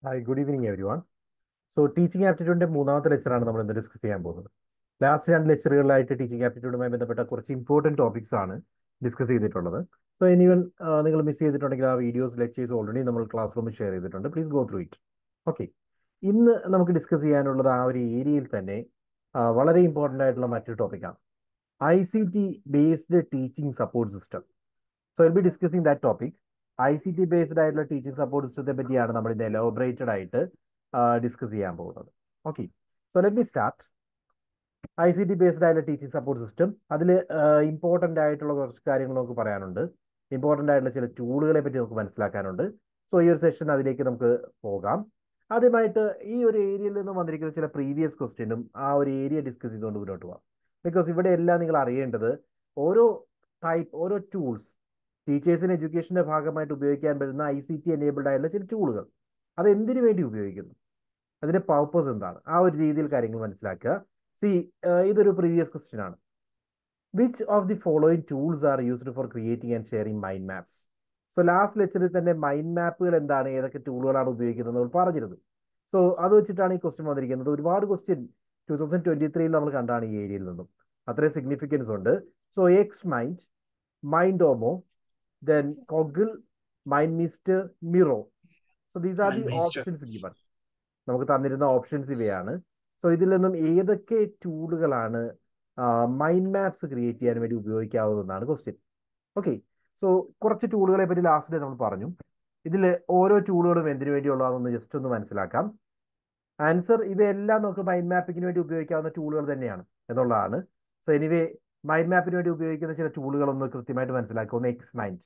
Hi good evening everyone so teaching ആപ്റ്റിറ്റ്യൂഡിന്റെ മൂന്നാമത്തെ ലെക്ചറാണ് നമ്മൾ ഇന്ന് ഡിസ്കസ് ചെയ്യാൻ പോകുന്നത് ലാസ്റ്റ് രണ്ട് ലെക്ചറുകളിലായിട്ട് ടീച്ചിങ് ആപ്റ്റിറ്റ്യൂഡുമായി ബന്ധപ്പെട്ട കുറച്ച് ഇമ്പോർട്ടൻറ്റ് ടോപ്പിക്സ് ആണ് ഡിസ്കസ് ചെയ്തിട്ടുള്ളത് സോ എനിവൻ നിങ്ങൾ മിസ് ചെയ്തിട്ടുണ്ടെങ്കിൽ ആ വീഡിയോസ് ലെക്ചേഴ്സ് ഓൾറെഡി നമ്മൾ ക്ലാസ് റൂമിൽ ഷെയർ ചെയ്തിട്ടുണ്ട് please go through it okay ഇന്ന് നമുക്ക് ഡിസ്കസ് ചെയ്യാനുള്ളത് ആ ഒരു ഏരിയയിൽ തന്നെ ആ, വളരെ ഇമ്പോർട്ടൻ്റ് ആയിട്ടുള്ള മറ്റൊരു ടോപ്പിക്കാണ് I C T based teaching support system so will be discussing that topic I C T based ആയിട്ടുള്ള ടീച്ചിങ് സപ്പോർട്ട് സിസ്റ്റത്തെ പറ്റിയാണ് നമ്മൾ ഇന്ന് എലോബറേറ്റഡ് ആയിട്ട് ഡിസ്കസ് ചെയ്യാൻ പോകുന്നത് okay so let me start I C T based ആയിട്ടുള്ള ടീച്ചിങ് സപ്പോർട്ട് സിസ്റ്റം അതിൽ ഇമ്പോർട്ടൻ്റ് ആയിട്ടുള്ള കുറച്ച് കാര്യങ്ങൾ നമുക്ക് പറയാനുണ്ട് ഇമ്പോർട്ടൻ്റ് ആയിട്ടുള്ള ചില ടൂളുകളെ പറ്റി നമുക്ക് മനസ്സിലാക്കാനുണ്ട് സോ ഈ ഒരു സെഷൻ അതിലേക്ക് നമുക്ക് പോകാം ആദ്യമായിട്ട് ഈ ഒരു ഏരിയയിൽ നിന്ന് വന്നിരിക്കുന്ന ചില പ്രീവിയസ് ക്വസ്റ്റ്യനും ആ ഒരു ഏരിയ ഡിസ്കസ് ചെയ്തുകൊണ്ട് മുന്നോട്ട് പോകാം ബിക്കോസ് ഇവിടെ എല്ലാം നിങ്ങൾ അറിയേണ്ടത് ഓരോ ടൈപ്പ് ഓരോ ടൂൾസ് ടീച്ചേഴ്സിന് എഡ്യൂക്കേഷന്റെ ഭാഗമായിട്ട് ഉപയോഗിക്കാൻ പറ്റുന്ന ഐ സി ടി എനേബിൾഡ് ആയിട്ടുള്ള ചില ടൂളുകൾ അത് എന്തിനു വേണ്ടി ഉപയോഗിക്കുന്നു അതിന്റെ പർപ്പസ് എന്താണ് ആ ഒരു രീതിയിൽ കാര്യങ്ങൾ മനസ്സിലാക്കുക സി ഇതൊരു പ്രീവിയസ് ക്വസ്റ്റ്യൻ ആണ് which of the following tools are used for creating and sharing mind maps so last ലെക്ചറിൽ തന്നെ മൈൻഡ് മാപ്പുകൾ എന്താണ് ഏതൊക്കെ ടൂളുകളാണ് ഉപയോഗിക്കുന്നത് നമ്മൾ പറഞ്ഞിരുന്നു സോ അത് വെച്ചിട്ടാണ് ഈ ക്വസ്റ്റ്യൻ വന്നിരിക്കുന്നത് ഒരുപാട് ക്വസ്റ്റ്യൻ ടൂ തൗസൻഡ് ട്വന്റി ത്രീയിൽ നമ്മൾ കണ്ടാണ് ഈ ഏരിയയിൽ നിന്നും അത്രയും സിഗ്നിഫിക്കൻസ് ഉണ്ട് സോ എക്സ് മൈൻഡ് മൈൻഡ് ഓമോ then Coggle, MindMeister, Miro. So these are the MindMeister. options given. നമുക്ക് തന്നിരുന്ന ഓപ്ഷൻസ് ഇവയാണ് സോ ഇതിൽ നിന്നും ഏതൊക്കെ ടൂളുകളാണ് മൈൻഡ് മാപ്സ് ക്രിയേറ്റ് ചെയ്യാൻ വേണ്ടി ഉപയോഗിക്കാവുന്നതെന്നാണ് ക്വസ്റ്റ്യൻ ഓക്കെ സോ കുറച്ച് ടൂളുകളെ പറ്റി ലാസ്റ്റിൽ നമ്മൾ പറഞ്ഞു ഇതിൽ ഓരോ ടൂളുകളും എന്തിനു വേണ്ടിയുള്ളതാണെന്ന് ജസ്റ്റ് ഒന്ന് മനസ്സിലാക്കാം ആൻസർ ഇവയെല്ലാം നമുക്ക് മൈൻഡ് മാപ്പിങ്ങിന് വേണ്ടി ഉപയോഗിക്കാവുന്ന ടൂളുകൾ തന്നെയാണ് എന്നുള്ളതാണ് സോ എനിവേ മൈൻഡ് മാപ്പിന് വേണ്ടി ഉപയോഗിക്കുന്ന ചില ടൂളുകൾ ഒന്ന് കൃത്യമായിട്ട് മനസ്സിലാക്കുക ഒന്ന് എക്സ് മൈൻഡ്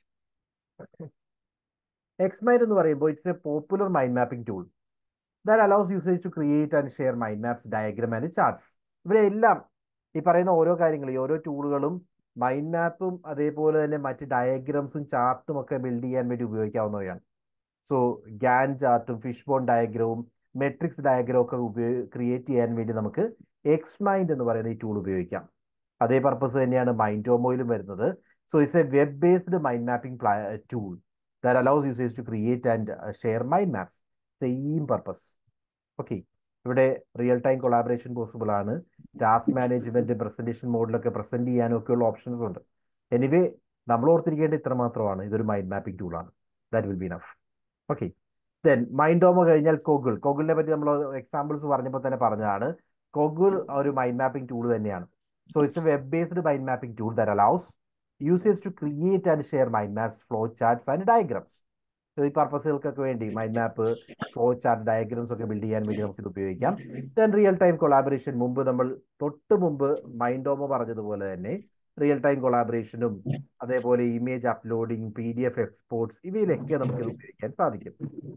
എക്സ് മൈൻഡ് എന്ന് പറയുമ്പോൾ it's a popular mind mapping tool that allows usage to create and share mind maps diagram and charts ഇവിടെ എല്ലാം ഈ പറയുന്ന ഓരോ കാര്യങ്ങളും ഈ ഓരോ ടൂളുകളും മൈൻഡ് മാപ്പും അതേപോലെ തന്നെ മറ്റ് ഡയഗ്രാംസും ചാർട്ടും ഒക്കെ ബിൽഡ് ചെയ്യാൻ വേണ്ടി ഉപയോഗിക്കാവുന്നവയാണ് സോ ഗാൻ ചാർട്ടും ഫിഷ് ബോൺ ഡയഗ്രവും മെട്രിക്സ് ഡയഗ്രം ഒക്കെ ഉപയോഗ ക്രിയേറ്റ് ചെയ്യാൻ വേണ്ടി നമുക്ക് എക്സ് മൈൻഡ് എന്ന് പറയുന്ന ഈ ടൂൾ ഉപയോഗിക്കാം അതേ പർപ്പസ് തന്നെയാണ് മൈൻഡ് ഓമോയിലും വരുന്നത് so it's a web based mind mapping tool that allows users to create and share mind maps same purpose okay ഇവിടെ റിയൽ ടൈം കൊളാബറേഷൻ പോസിബിൾ ആണ് ടാസ്ക് മാനേജ്മെന്റ് പ്രസന്റേഷൻ മോഡിലൊക്കെ പ്രസന്റ് ചെയ്യാനും ഒക്കെയുള്ള ഓപ്ഷൻസ് ഉണ്ട് anyway നമ്മൾ ഓർത്തിരിക്കേണ്ട ഇത്ര മാത്രമാണ് ഇതൊരു മൈൻഡ് മാപ്പിംഗ് ടൂളാണ് that will be enough okay then Mindomo കഴിഞ്ഞാൽ കോഗിൾ കോഗിളിനെ പറ്റി നമ്മൾ എക്സാമ്പിൾസ് പറഞ്ഞപ്പോൾ തന്നെ പറഞ്ഞതാണ് കോഗിൾ ഒരു മൈൻഡ് മാപ്പിംഗ് ടൂൾ തന്നെയാണ് so it's a web based mind mapping tool that allows users to create and share mind maps flow charts and diagrams ഈ പർപ്പസുകൾക്കൊക്കെ വേണ്ടി mind map flow chart diagrams ഒക്കെ build ചെയ്യാൻ വേണ്ടി നമുക്ക് ഇത് ഉപയോഗിക്കാം ദെൻ റിയൽ ടൈം കൊളാബറേഷൻ മുമ്പ് നമ്മൾ തൊട്ട് മുമ്പ് മൈൻഡ് ഓമോ പറഞ്ഞതുപോലെ തന്നെ റിയൽ ടൈം കൊളാബറേഷനും അതേപോലെ image uploading P D F exports ഇവയിലൊക്കെ നമുക്ക് ഇത് ഉപയോഗിക്കാൻ സാധിക്കും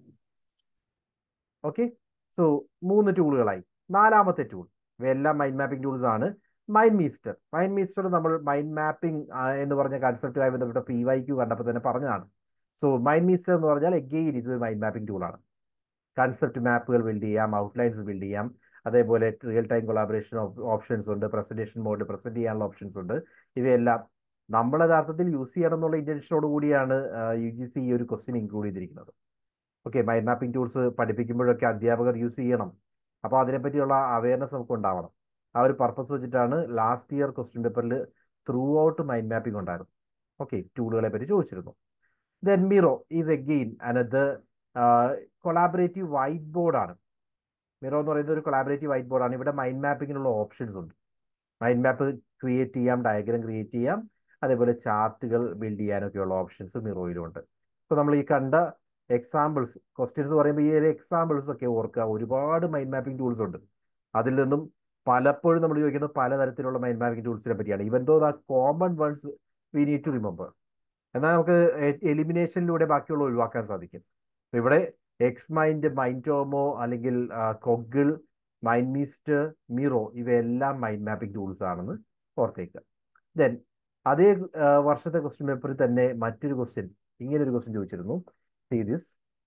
ഓക്കെ സോ മൂന്ന് ടൂളുകളായി നാലാമത്തെ ടൂൾ ഇവയെല്ലാം മൈൻഡ് മാപ്പിംഗ് ടൂൾസ് ആണ് മൈൻഡ് മീസ്റ്റർ മൈൻഡ് മീസ്റ്റർ നമ്മൾ മൈൻഡ് മാപ്പിംഗ് എന്ന് പറഞ്ഞ കൺസെപ്റ്റുമായി ബന്ധപ്പെട്ട പി വൈ ക്യൂ കണ്ടപ്പോൾ തന്നെ പറഞ്ഞതാണ് സോ മൈൻഡ് മീസ്റ്റർ എന്ന് പറഞ്ഞാൽ എഗെയിൻ ഇത് മൈൻഡ് മാപ്പിംഗ് ടൂളാണ് കൺസെപ്റ്റ് മാപ്പുകൾ ബിൽഡ് ചെയ്യാം ഔട്ട്ലൈൻസ് ബിൽഡ് ചെയ്യാം അതേപോലെ റിയൽ ടൈം കൊളാബറേഷൻ ഓപ്ഷൻസ് ഉണ്ട് പ്രസന്റേഷൻ മോഡ് പ്രസന്റ് ചെയ്യാനുള്ള ഓപ്ഷൻസ് ഉണ്ട് ഇവയെല്ലാം നമ്മൾ യഥാർത്ഥത്തിൽ യൂസ് ചെയ്യണം എന്നുള്ള ഇന്റൻഷനോട് കൂടിയാണ് യു ജി സി ഈ ഒരു ക്വസ്റ്റ്യൻ ഇൻക്ലൂഡ് ചെയ്തിരിക്കുന്നത് ഓക്കെ മൈൻഡ് മാപ്പിംഗ് ടൂൾസ് പഠിപ്പിക്കുമ്പോഴൊക്കെ അധ്യാപകർ യൂസ് ചെയ്യണം അപ്പോൾ അതിനെപ്പറ്റിയുള്ള അവയർനെസ് നമുക്ക് ഉണ്ടാവണം ആ ഒരു പർപ്പസ് വെച്ചിട്ടാണ് ലാസ്റ്റ് ഇയർ ക്വസ്റ്റ്യൻ പേപ്പറിൽ ത്രൂ ഔട്ട് മൈൻഡ് മാപ്പിംഗ് ഉണ്ടായിരുന്നു ഓക്കെ ടൂളുകളെ പറ്റി ചോദിച്ചിരുന്നു then Miro is again another collaborative white ബോർഡാണ് മിറോ എന്ന് പറയുന്നത് ഒരു കൊളാബറേറ്റീവ് വൈറ്റ് ബോർഡാണ് ഇവിടെ മൈൻഡ് മാപ്പിങ്ങിനുള്ള ഓപ്ഷൻസ് ഉണ്ട് മൈൻഡ് മാപ്പ് ക്രിയേറ്റ് ചെയ്യാം ഡയഗ്രാം ക്രിയേറ്റ് ചെയ്യാം അതേപോലെ ചാർട്ടുകൾ ബിൽഡ് ചെയ്യാനൊക്കെയുള്ള ഓപ്ഷൻസ് മിറോയിലുണ്ട് അപ്പോൾ നമ്മൾ ഈ കണ്ട എക്സാമ്പിൾസ് ക്വസ്റ്റ്യൻസ് പറയുമ്പോൾ ഈ ഒരു എക്സാമ്പിൾസ് ഒക്കെ ഓർക്കുക ഒരുപാട് മൈൻഡ് മാപ്പിംഗ് ടൂൾസ് ഉണ്ട് അതിൽ നിന്നും പലപ്പോഴും നമ്മൾ ചോദിക്കുന്നത് പലതരത്തിലുള്ള മൈൻഡ് മാപ്പിംഗ് ടൂൾസിനെ പറ്റിയാണ് even though the common ones we need to remember എന്നാൽ നമുക്ക് എലിമിനേഷനിലൂടെ ബാക്കിയുള്ള ഒഴിവാക്കാൻ സാധിക്കും അപ്പൊ ഇവിടെ എക്സ് മൈൻഡ് മൈൻഡോമോ അല്ലെങ്കിൽ കൊഗിൾ മൈൻഡ് മീസ്റ്റ് മിറോ ഇവയെല്ലാം മൈൻഡ് മാപ്പിംഗ് ടൂൾസ് ആണെന്ന് ഓർത്തേക്കുക ദെൻ അതേ ആ, വർഷത്തെ ക്വസ്റ്റ്യൻ പേപ്പറിൽ തന്നെ മറ്റൊരു ക്വസ്റ്റ്യൻ ഇങ്ങനെ ഒരു ക്വസ്റ്റ്യൻ ചോദിച്ചിരുന്നു see this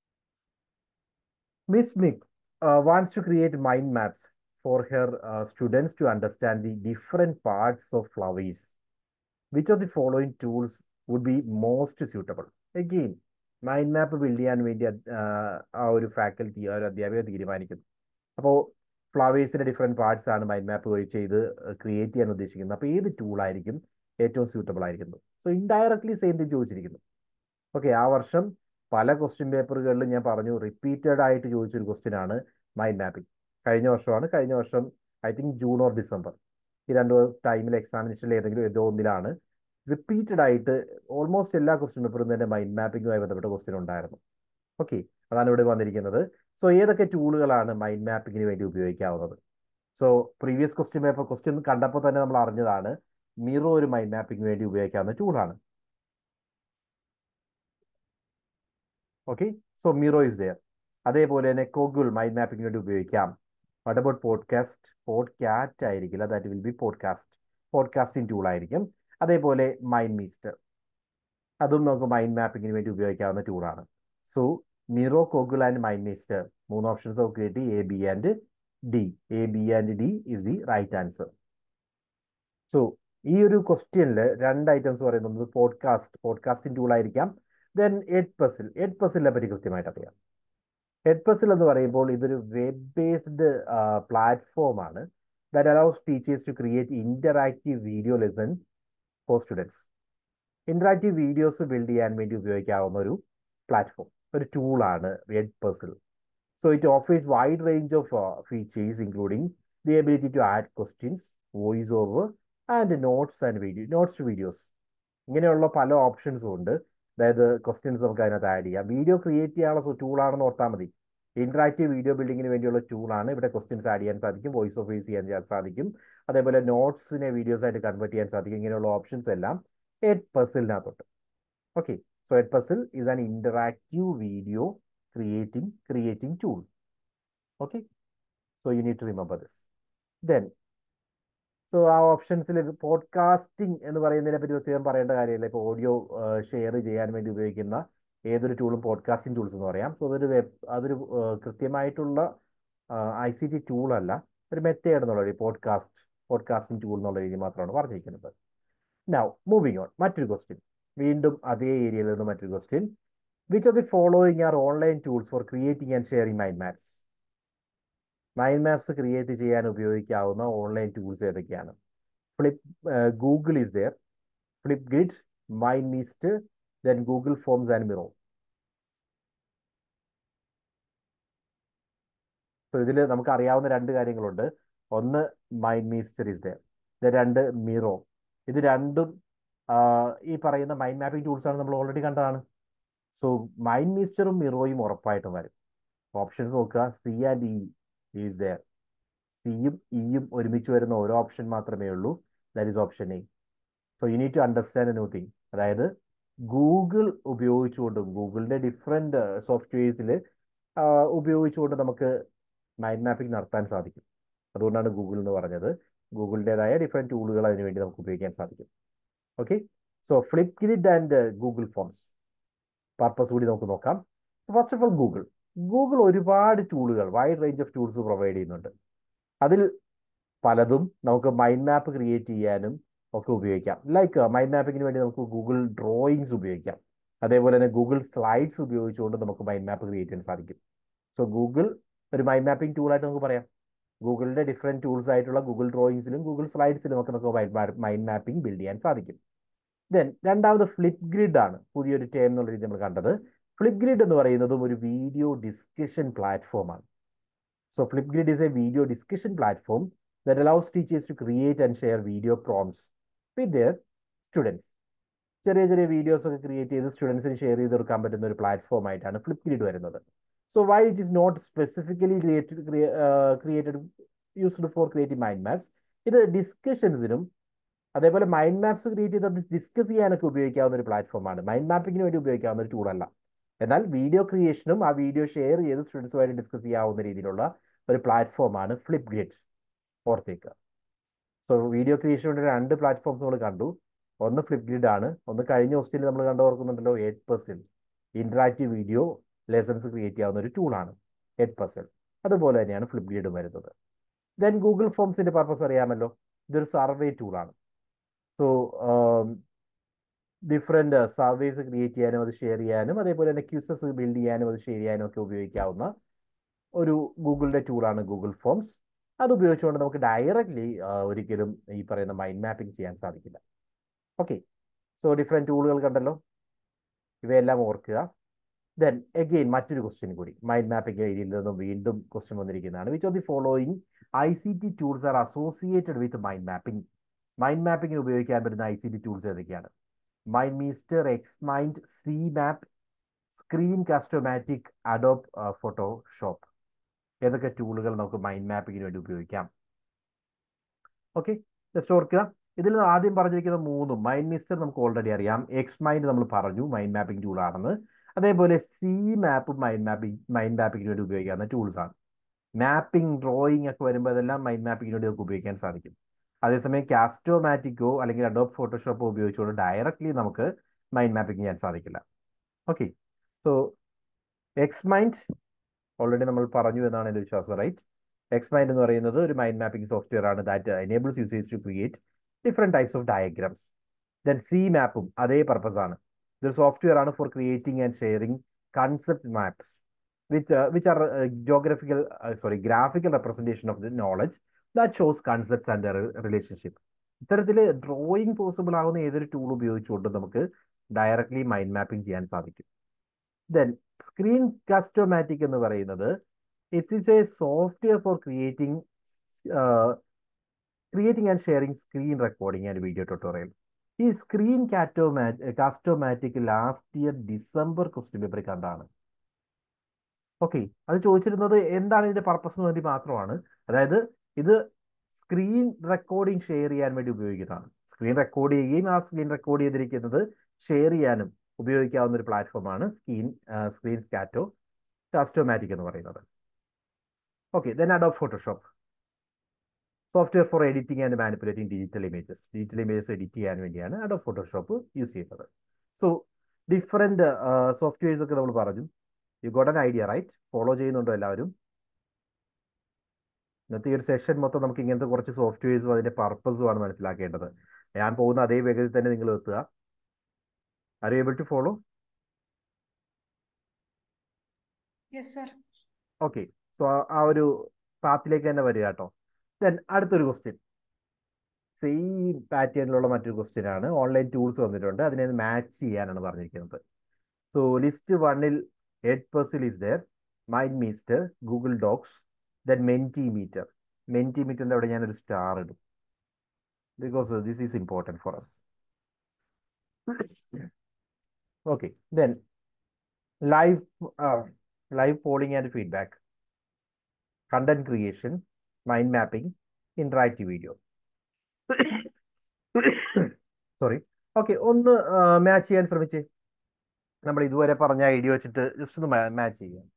Miss Mick wants to create mind maps for her students to understand the different parts of flowers which of the following tools would be most suitable again mind map build ചെയ്യാൻ വേണ്ടി അത്- ആ, ആ ഒരു faculty ആ ഒരു അധ്യാപിക തീരുമാനിക്കുന്നു അപ്പോൾ ഫ്ലവേഴ്സിന്റെ ഡിഫറെന്റ് പാർട്സ് ആണ് മൈൻഡ് മാപ്പ് വഴി ചെയ്ത് ക്രിയേറ്റ് ചെയ്യാൻ ഉദ്ദേശിക്കുന്നത് അപ്പോൾ ഏത് ടൂൾ ആയിരിക്കും ഏറ്റവും സ്യൂട്ടബിൾ ആയിരിക്കുന്നത് സോ ഇൻഡയറക്ട്ലി സെയിം തിങ് ചോദിച്ചിരിക്കുന്നു ഓക്കെ ആ വർഷം പല ക്വസ്റ്റ്യൻ പേപ്പറുകളിലും ഞാൻ പറഞ്ഞു റിപ്പീറ്റഡ് ആയിട്ട് ചോദിച്ചൊരു ക്വസ്റ്റ്യൻ ആണ് മൈൻഡ് മാപ്പിംഗ് കഴിഞ്ഞ വർഷമാണ് കഴിഞ്ഞ വർഷം I think June or December ഈ രണ്ട് ടൈമിൽ എക്സാമിനേഷനിൽ ഏതെങ്കിലും ഏതോ ഒന്നിലാണ് റിപ്പീറ്റഡ് ആയിട്ട് ഓൾമോസ്റ്റ് എല്ലാ ക്വസ്റ്റ്യൻ പേപ്പറും തന്നെ മൈൻഡ് മാപ്പിംഗുമായി ബന്ധപ്പെട്ട ക്വസ്റ്റ്യൻ ഉണ്ടായിരുന്നു ഓക്കെ അതാണ് ഇവിടെ വന്നിരിക്കുന്നത് സോ ഏതൊക്കെ ടൂളുകളാണ് മൈൻഡ് മാപ്പിങ്ങിന് വേണ്ടി ഉപയോഗിക്കാവുന്നത് so previous question paper question കണ്ടപ്പോൾ തന്നെ നമ്മൾ അറിഞ്ഞതാണ് മിറോ ഒരു മൈൻഡ് മാപ്പിംഗിന് വേണ്ടി ഉപയോഗിക്കാവുന്ന ടൂളാണ് okay so Miro is there അതേപോലെ തന്നെ കോഗുൾ മൈൻഡ് മാപ്പിംഗിന് വേണ്ടി ഉപയോഗിക്കാം വാട്ട് അബൌട്ട് പോഡ്കാസ്റ്റ് പോഡ്കാസ്റ്റ് ആയിരിക്കില്ല that will be podcast podcasting tool ആയിരിക്കും അതേപോലെ മൈൻഡ് മീസ്റ്റർ അതും നമുക്ക് മൈൻഡ് മാപ്പിങ്ങിന് വേണ്ടി ഉപയോഗിക്കാവുന്ന ടൂളാണ് so Miro Coggle and MindMeister മൂന്ന് ഓപ്ഷൻസ് നമുക്ക് കിട്ടി A B and D A B and D is the right answer so ഈ ഒരു ക്വസ്റ്റ്യനിൽ രണ്ട് ഐറ്റംസ് പറയുന്നത് പോഡ്കാസ്റ്റ് പോഡ്കാസ്റ്റിംഗ് ടൂൾ ആയിരിക്കാം ദെൻ എഡ് പസിൽ എഡ് പസിലിനെ പറ്റി കൃത്യമായിട്ട് അറിയാം എഡ് പസിൽ എന്ന് പറയുമ്പോൾ ഇതൊരു വെബ് ബേസ്ഡ് പ്ലാറ്റ്ഫോം ആണ് that allows teachers to create interactive video lesson for students interactive videos build ചെയ്യാൻ വേണ്ടി ഉപയോഗിക്കാവുന്ന ഒരു പ്ലാറ്റ്ഫോം ഒരു ടൂളാണ് Edpuzzle so it offers wide range of features including the ability to add questions voice over and notes and video notes videos ഇങ്ങനെയുള്ള പല ഓപ്ഷൻസും ഉണ്ട് അതായത് ക്വസ്റ്റ്യൻസ് നമുക്ക് അതിനകത്ത് ആഡ് ചെയ്യാം വീഡിയോ ക്രിയേറ്റ് ചെയ്യാനുള്ള ടൂളാണെന്ന് ഓർത്താൽ മതി ഇന്ററാക്റ്റീവ് വീഡിയോ ബിൽഡിങ്ങിന് വേവേണ്ടിയുള്ള ടൂളാണ് ഇവിടെ ക്വസ്റ്റ്യൻസ് ആഡ് ചെയ്യാൻ സാധിക്കും വോയിസ് ഓഫ് വോയിസ് ചെയ്യാൻ സാധിക്കും അതേപോലെ നോട്ട്സിനെ വീഡിയോസ് ആയിട്ട് കൺവേർട്ട് ചെയ്യാൻ സാധിക്കും ഇങ്ങനെയുള്ള ഓപ്ഷൻസ് എല്ലാം എഡ് പസിലിനകത്തുണ്ട് okay so Edpuzzle is an interactive video creating creating tool okay so you need to remember this then so ആ ഓപ്ഷൻസിൽ പോഡ്കാസ്റ്റിംഗ് എന്ന് പറയുന്നതിനെ പറ്റി പ്രത്യേകം പറയേണ്ട കാര്യമില്ല ഇപ്പോൾ ഓഡിയോ ഷെയർ ചെയ്യാൻ വേണ്ടി ഉപയോഗിക്കുന്ന ഏതൊരു ടൂളും പോഡ്കാസ്റ്റിംഗ് ടൂൾസ് എന്ന് പറയാം സോ അതൊരു വെബ് അതൊരു കൃത്യമായിട്ടുള്ള ഐ സി ടി ടൂളല്ല ഒരു മെത്തേഡ് എന്നുള്ള രീതി പോഡ്കാസ്റ്റ് പോഡ്കാസ്റ്റിംഗ് ടൂൾ എന്നുള്ള രീതി മാത്രമാണ് പറഞ്ഞിരിക്കുന്നത് നൗ മൂവിങ് ഓൺ മറ്റൊരു ക്വസ്റ്റ്യൻ വീണ്ടും അതേ ഏരിയയിൽ നിന്ന് മറ്റൊരു question which of the following are online tools for creating and sharing mind maps mind maps create ചെയ്യാൻ ഉപയോഗിക്കാവുന്ന ഓൺലൈൻ ടൂൾസ് ഏതൊക്കെയാണ് flip Google is there Flipgrid MindMeister then Google Forms and Miro so ഇതിൽ നമുക്ക് അറിയാവുന്ന രണ്ട് കാര്യങ്ങളുണ്ട് ഒന്ന് mind Meister is there ഇത് രണ്ട് മിറോ ഇത് രണ്ടും ഈ പറയുന്ന മൈൻഡ് മാപ്പിംഗ് ടൂൾസ് ആണ് നമ്മൾ ഓൾറെഡി കണ്ടതാണ് സോ മൈൻഡ് മീസ്റ്ററും മിറോയും ഉറപ്പായിട്ടും വരും ഓപ്ഷൻസ് നോക്കുക C and E is there സിയും ഇയും ഒരുമിച്ച് വരുന്ന ഓരോ ഓപ്ഷൻ മാത്രമേ ഉള്ളൂ that is option A so you need to understand new thing അതായത് ഗൂഗിൾ ഉപയോഗിച്ചുകൊണ്ടും ഗൂഗിളിന്റെ ഡിഫറെന്റ് സോഫ്റ്റ്വെയർസിൽ ഉപയോഗിച്ചുകൊണ്ട് നമുക്ക് മൈൻഡ് മാപ്പിംഗ് നടത്താൻ സാധിക്കും അതുകൊണ്ടാണ് ഗൂഗിൾ എന്ന് പറഞ്ഞത് ഗൂഗിളിൻ്റെതായ ഡിഫറെൻറ്റ് ടൂളുകൾ അതിന് വേണ്ടി നമുക്ക് ഉപയോഗിക്കാൻ സാധിക്കും okay so Flipgrid and Google Forms purpose കൂടി നമുക്ക് നോക്കാം first of all Google Google ഒരുപാട് ടൂളുകൾ wide range of tools provide ചെയ്യുന്നുണ്ട് അതിൽ പലതും നമുക്ക് മൈൻഡ് മാപ്പ് ക്രിയേറ്റ് ചെയ്യാനും ഒക്കെ ഉപയോഗിക്കാം ലൈക്ക് മൈൻഡ് മാപ്പിങ്ങിന് വേണ്ടി നമുക്ക് ഗൂഗിൾ ഡ്രോയിങ്സ് ഉപയോഗിക്കാം അതേപോലെ തന്നെ ഗൂഗിൾ സ്ലൈഡ്സ് ഉപയോഗിച്ചുകൊണ്ട് നമുക്ക് മൈൻഡ് മാപ്പ് ക്രിയേറ്റ് ചെയ്യാൻ സാധിക്കും സോ ഗൂഗിൾ ഒരു മൈൻഡ് മാപ്പിംഗ് ടൂളായിട്ട് നമുക്ക് പറയാം ഗൂഗിളിന്റെ ഡിഫറെന്റ് ടൂൾസ് ആയിട്ടുള്ള ഗൂഗിൾ ഡ്രോയിങ്സിലും ഗൂഗിൾ സ്ലൈഡ്സിലും ഒക്കെ നമുക്ക് മൈൻഡ് മാപ്പിംഗ് ബിൽഡ് ചെയ്യാൻ സാധിക്കും ദെൻ രണ്ടാമത് ഫ്ലിപ്പ് ഗ്രിഡ് ആണ് പുതിയൊരു ടേം എന്നുള്ള രീതി നമ്മൾ കണ്ടത് ഫ്ലിപ്പ് ഗ്രിഡ് എന്ന് പറയുന്നതും ഒരു വീഡിയോ ഡിസ്കഷൻ പ്ലാറ്റ്ഫോം ആണ് so Flipgrid is a video discussion platform that allows teachers to create and share video prompts with their students ചെറിയ ചെറിയ വീഡിയോസ് ഒക്കെ ക്രിയേറ്റ് ചെയ്ത് സ്റ്റുഡൻസിന് ഷെയർ ചെയ്ത് കൊടുക്കാൻ പറ്റുന്ന ഒരു പ്ലാറ്റ്ഫോം ആയിട്ടാണ് ഫ്ലിപ്പ് ഗ്രിഡ് വരുന്നത് so why it is not specifically created created used for creating mind maps ഇത് ഡിസ്കഷൻസിനും അതേപോലെ മൈൻഡ് മാപ്സ് ക്രിയേറ്റ് ചെയ്ത് ഡിസ്കസ് ചെയ്യാനൊക്കെ ഉപയോഗിക്കാവുന്ന ഒരു പ്ലാറ്റ്ഫോമാണ് മൈൻഡ് മാപ്പിങ്ങിന് വേണ്ടി ഉപയോഗിക്കാവുന്ന ഒരു ടൂളല്ല എന്നാൽ വീഡിയോ ക്രിയേഷനും ആ വീഡിയോ ഷെയർ ചെയ്ത് സ്റ്റുഡൻസുമായിട്ട് ഡിസ്കസ് ചെയ്യാവുന്ന രീതിയിലുള്ള ഒരു പ്ലാറ്റ്ഫോമാണ് ഫ്ലിപ്പ് ഗ്രിഡ് ഓർത്തേക്ക് സോ വീഡിയോ ക്രിയേഷൻ വേണ്ടി രണ്ട് പ്ലാറ്റ്ഫോംസ് നമ്മൾ കണ്ടു ഒന്ന് ഫ്ലിപ്പ് ഗ്രിഡ് ആണ് ഒന്ന് കഴിഞ്ഞ ഹോസ്റ്റലിൽ നമ്മൾ കണ്ടു ഓർക്കുന്നുണ്ടല്ലോ Edpuzzle interactive video lessons create ചെയ്യാവുന്ന ഒരു ടൂളാണ് എയ്റ്റ് പെർസെന്റ് അതുപോലെ തന്നെയാണ് ഫ്ലിപ്പ് ഗ്രിഡും വരുന്നത് ദെൻ ഗൂഗിൾ ഫോംസിന്റെ പർപ്പസ് അറിയാമല്ലോ ഇതൊരു സർവേ ടൂളാണ് സോ ഡിഫറെന്റ് സർവേസ് ക്രിയേറ്റ് ചെയ്യാനും അത് ഷെയർ ചെയ്യാനും അതേപോലെ തന്നെ ക്യൂസസ് ബിൽഡ് ചെയ്യാനും അത് ഷെയർ ചെയ്യാനും ഒക്കെ ഉപയോഗിക്കാവുന്ന ഒരു ഗൂഗിളിന്റെ ടൂളാണ് ഗൂഗിൾ ഫോംസ് അത് ഉപയോഗിച്ചുകൊണ്ട് നമുക്ക് ഡയറക്റ്റ്ലി ഒരിക്കലും ഈ പറയുന്ന മൈൻഡ് മാപ്പിംഗ് ചെയ്യാൻ സാധിക്കില്ല ഓക്കെ സോ ഡിഫറെന്റ് ടൂളുകൾ കണ്ടല്ലോ ഇവയെല്ലാം ഓർക്കുക ദെൻ എഗെയിൻ മറ്റൊരു ക്വസ്റ്റ്യൻ കൂടി മൈൻഡ് മാപ്പിംഗ് ഏരിയയിൽ നിന്നും വീണ്ടും ക്വസ്റ്റ്യൻ വന്നിരിക്കുന്നതാണ് which of the following I C T tools are associated with mind mapping mind മാപ്പിംഗിന് ഉപയോഗിക്കാൻ പറ്റുന്ന ഐ സി ടി ടൂൾസ് ഏതൊക്കെയാണ് MindMeister XMind Cmap Screencast-O-Matic Adobe Photoshop ഏതൊക്കെ ടൂളുകൾ നമുക്ക് മൈൻഡ് മാപ്പിങ്ങിന് വേണ്ടി ഉപയോഗിക്കാം ഓക്കെ ജസ്റ്റ് ഓർക്കുക ഇതിൽ ആദ്യം പറഞ്ഞിരിക്കുന്ന മൂന്നും മൈൻഡ് മിസ്റ്റർ നമുക്ക് ഓൾറെഡി അറിയാം എക്സ് മൈൻഡ് നമ്മൾ പറഞ്ഞു മൈൻഡ് മാപ്പിംഗ് ടൂൾ ആണെന്ന് അതേപോലെ സി മാപ്പും മൈൻഡ് മാപ്പിംഗ് മൈൻഡ് മാപ്പിങ്ങിന് വേണ്ടി ഉപയോഗിക്കാവുന്ന ടൂൾസ് ആണ് മാപ്പിംഗ് ഡ്രോയിങ് ഒക്കെ വരുമ്പോൾ അതെല്ലാം മൈൻഡ് മാപ്പിങ്ങിന് വേണ്ടി നമുക്ക് ഉപയോഗിക്കാൻ സാധിക്കും അതേസമയം കാസ്റ്റോമാറ്റിക്കോ അല്ലെങ്കിൽ അഡോബ് ഫോട്ടോഷോപ്പോ ഉപയോഗിച്ചുകൊണ്ട് ഡയറക്റ്റ്ലി നമുക്ക് മൈൻഡ് മാപ്പിംഗ് ചെയ്യാൻ സാധിക്കില്ല okay so XMind already നമ്മൾ പറഞ്ഞു എന്നാണ് എൻ്റെ വിശ്വാസം റൈറ്റ് എക്സ് മൈൻഡ് എന്ന് പറയുന്നത് ഒരു മൈൻഡ് മാപ്പിംഗ് സോഫ്റ്റ്വെയർ ആണ് that enables users to create different types of diagrams then സി മാപ്പും അതേ പർപ്പസ് ആണ് ഇതൊരു സോഫ്റ്റ്വെയർ ആണ് for creating and sharing concept maps which which are geographical sorry graphical representation of the knowledge that shows concepts and relationship ഇത്തരത്തിൽ drawing possible ആകുന്ന ഏതൊരു tool ഉപയോഗിച്ചുകൊണ്ട് നമുക്ക് ഡയറക്ട്ലി മൈൻഡ് മാപ്പിംഗ് ചെയ്യാൻ സാധിക്കും ദെൻ സ്ക്രീൻ കസ്റ്റോമാറ്റിക് എന്ന് പറയുന്നത് it is a software for creating creating and sharing screen recording and video tutorial ഈ Screencast-O-Matic last year December question പേപ്പറിൽ കണ്ടാണ് ഓക്കെ അത് ചോദിച്ചിരുന്നത് എന്താണ് ഇതിന്റെ പർപ്പസിന് വേണ്ടി മാത്രമാണ് അതായത് ഇത് സ്ക്രീൻ റെക്കോർഡിംഗ് ഷെയർ ചെയ്യാൻ വേണ്ടി ഉപയോഗിക്കുന്നതാണ് സ്ക്രീൻ റെക്കോർഡ് ചെയ്യുകയും ആ സ്ക്രീൻ റെക്കോർഡ് ചെയ്തിരിക്കുന്നത് ഷെയർ ചെയ്യാനും ഉപയോഗിക്കാവുന്ന ഒരു പ്ലാറ്റ്ഫോമാണ് സ്ക്രീൻ സ്ക്രീൻ സ്കാറ്റോ കാസ്റ്റോമാറ്റിക് എന്ന് പറയുന്നത് okay then Adobe Photoshop software for editing and manipulating digital images digital images edit ചെയ്യാൻ വേണ്ടിയാണ് അഡോബ് ഫോട്ടോഷോപ്പ് യൂസ് ചെയ്യുന്നത് സോ ഡിഫറെൻറ്റ് സോഫ്റ്റ്വെയർസ് ഒക്കെ നമ്മൾ പറഞ്ഞു you got an idea right follow ചെയ്യുന്നുണ്ടോ എല്ലാവരും ഇന്നത്തെ ഈ ഒരു സെഷൻ മൊത്തം നമുക്ക് ഇങ്ങനത്തെ കുറച്ച് സോഫ്റ്റ്വെയർസും അതിന്റെ പർപ്പസും ആണ് മനസ്സിലാക്കേണ്ടത് ഞാൻ പോകുന്ന അതേ വേഗത്തിൽ തന്നെ നിങ്ങൾ എത്തുക are you able to follow yes sir okay so ആ ഒരു പാത്തിലേക്ക് തന്നെ വരിക കേട്ടോ ദെൻ അടുത്തൊരു ക്വസ്റ്റ്യൻ സെയിം പാറ്റേണിലുള്ള മറ്റൊരു ക്വസ്റ്റ്യൻ ആണ് ഓൺലൈൻ ടൂൾസ് വന്നിട്ടുണ്ട് അതിനെ മാച്ച് ചെയ്യാനാണ് പറഞ്ഞിരിക്കുന്നത് സോ ലിസ്റ്റ് വണ്ണിൽ Edpuzzle is there MindMeister Google Docs then Mentimeter മെൻറ്റിമീറ്ററിൻ്റെ അവിടെ ഞാനൊരു സ്റ്റാർ ഇടും because this is important for us okay then live live polling and feedback content creation mind mapping interactive video sorry okay ഒന്ന് match ചെയ്യാൻ ശ്രമിച്ചേ നമ്മൾ ഇതുവരെ പറഞ്ഞ ഐഡിയ വെച്ചിട്ട് ജസ്റ്റ് ഒന്ന് മാച്ച് ചെയ്യാം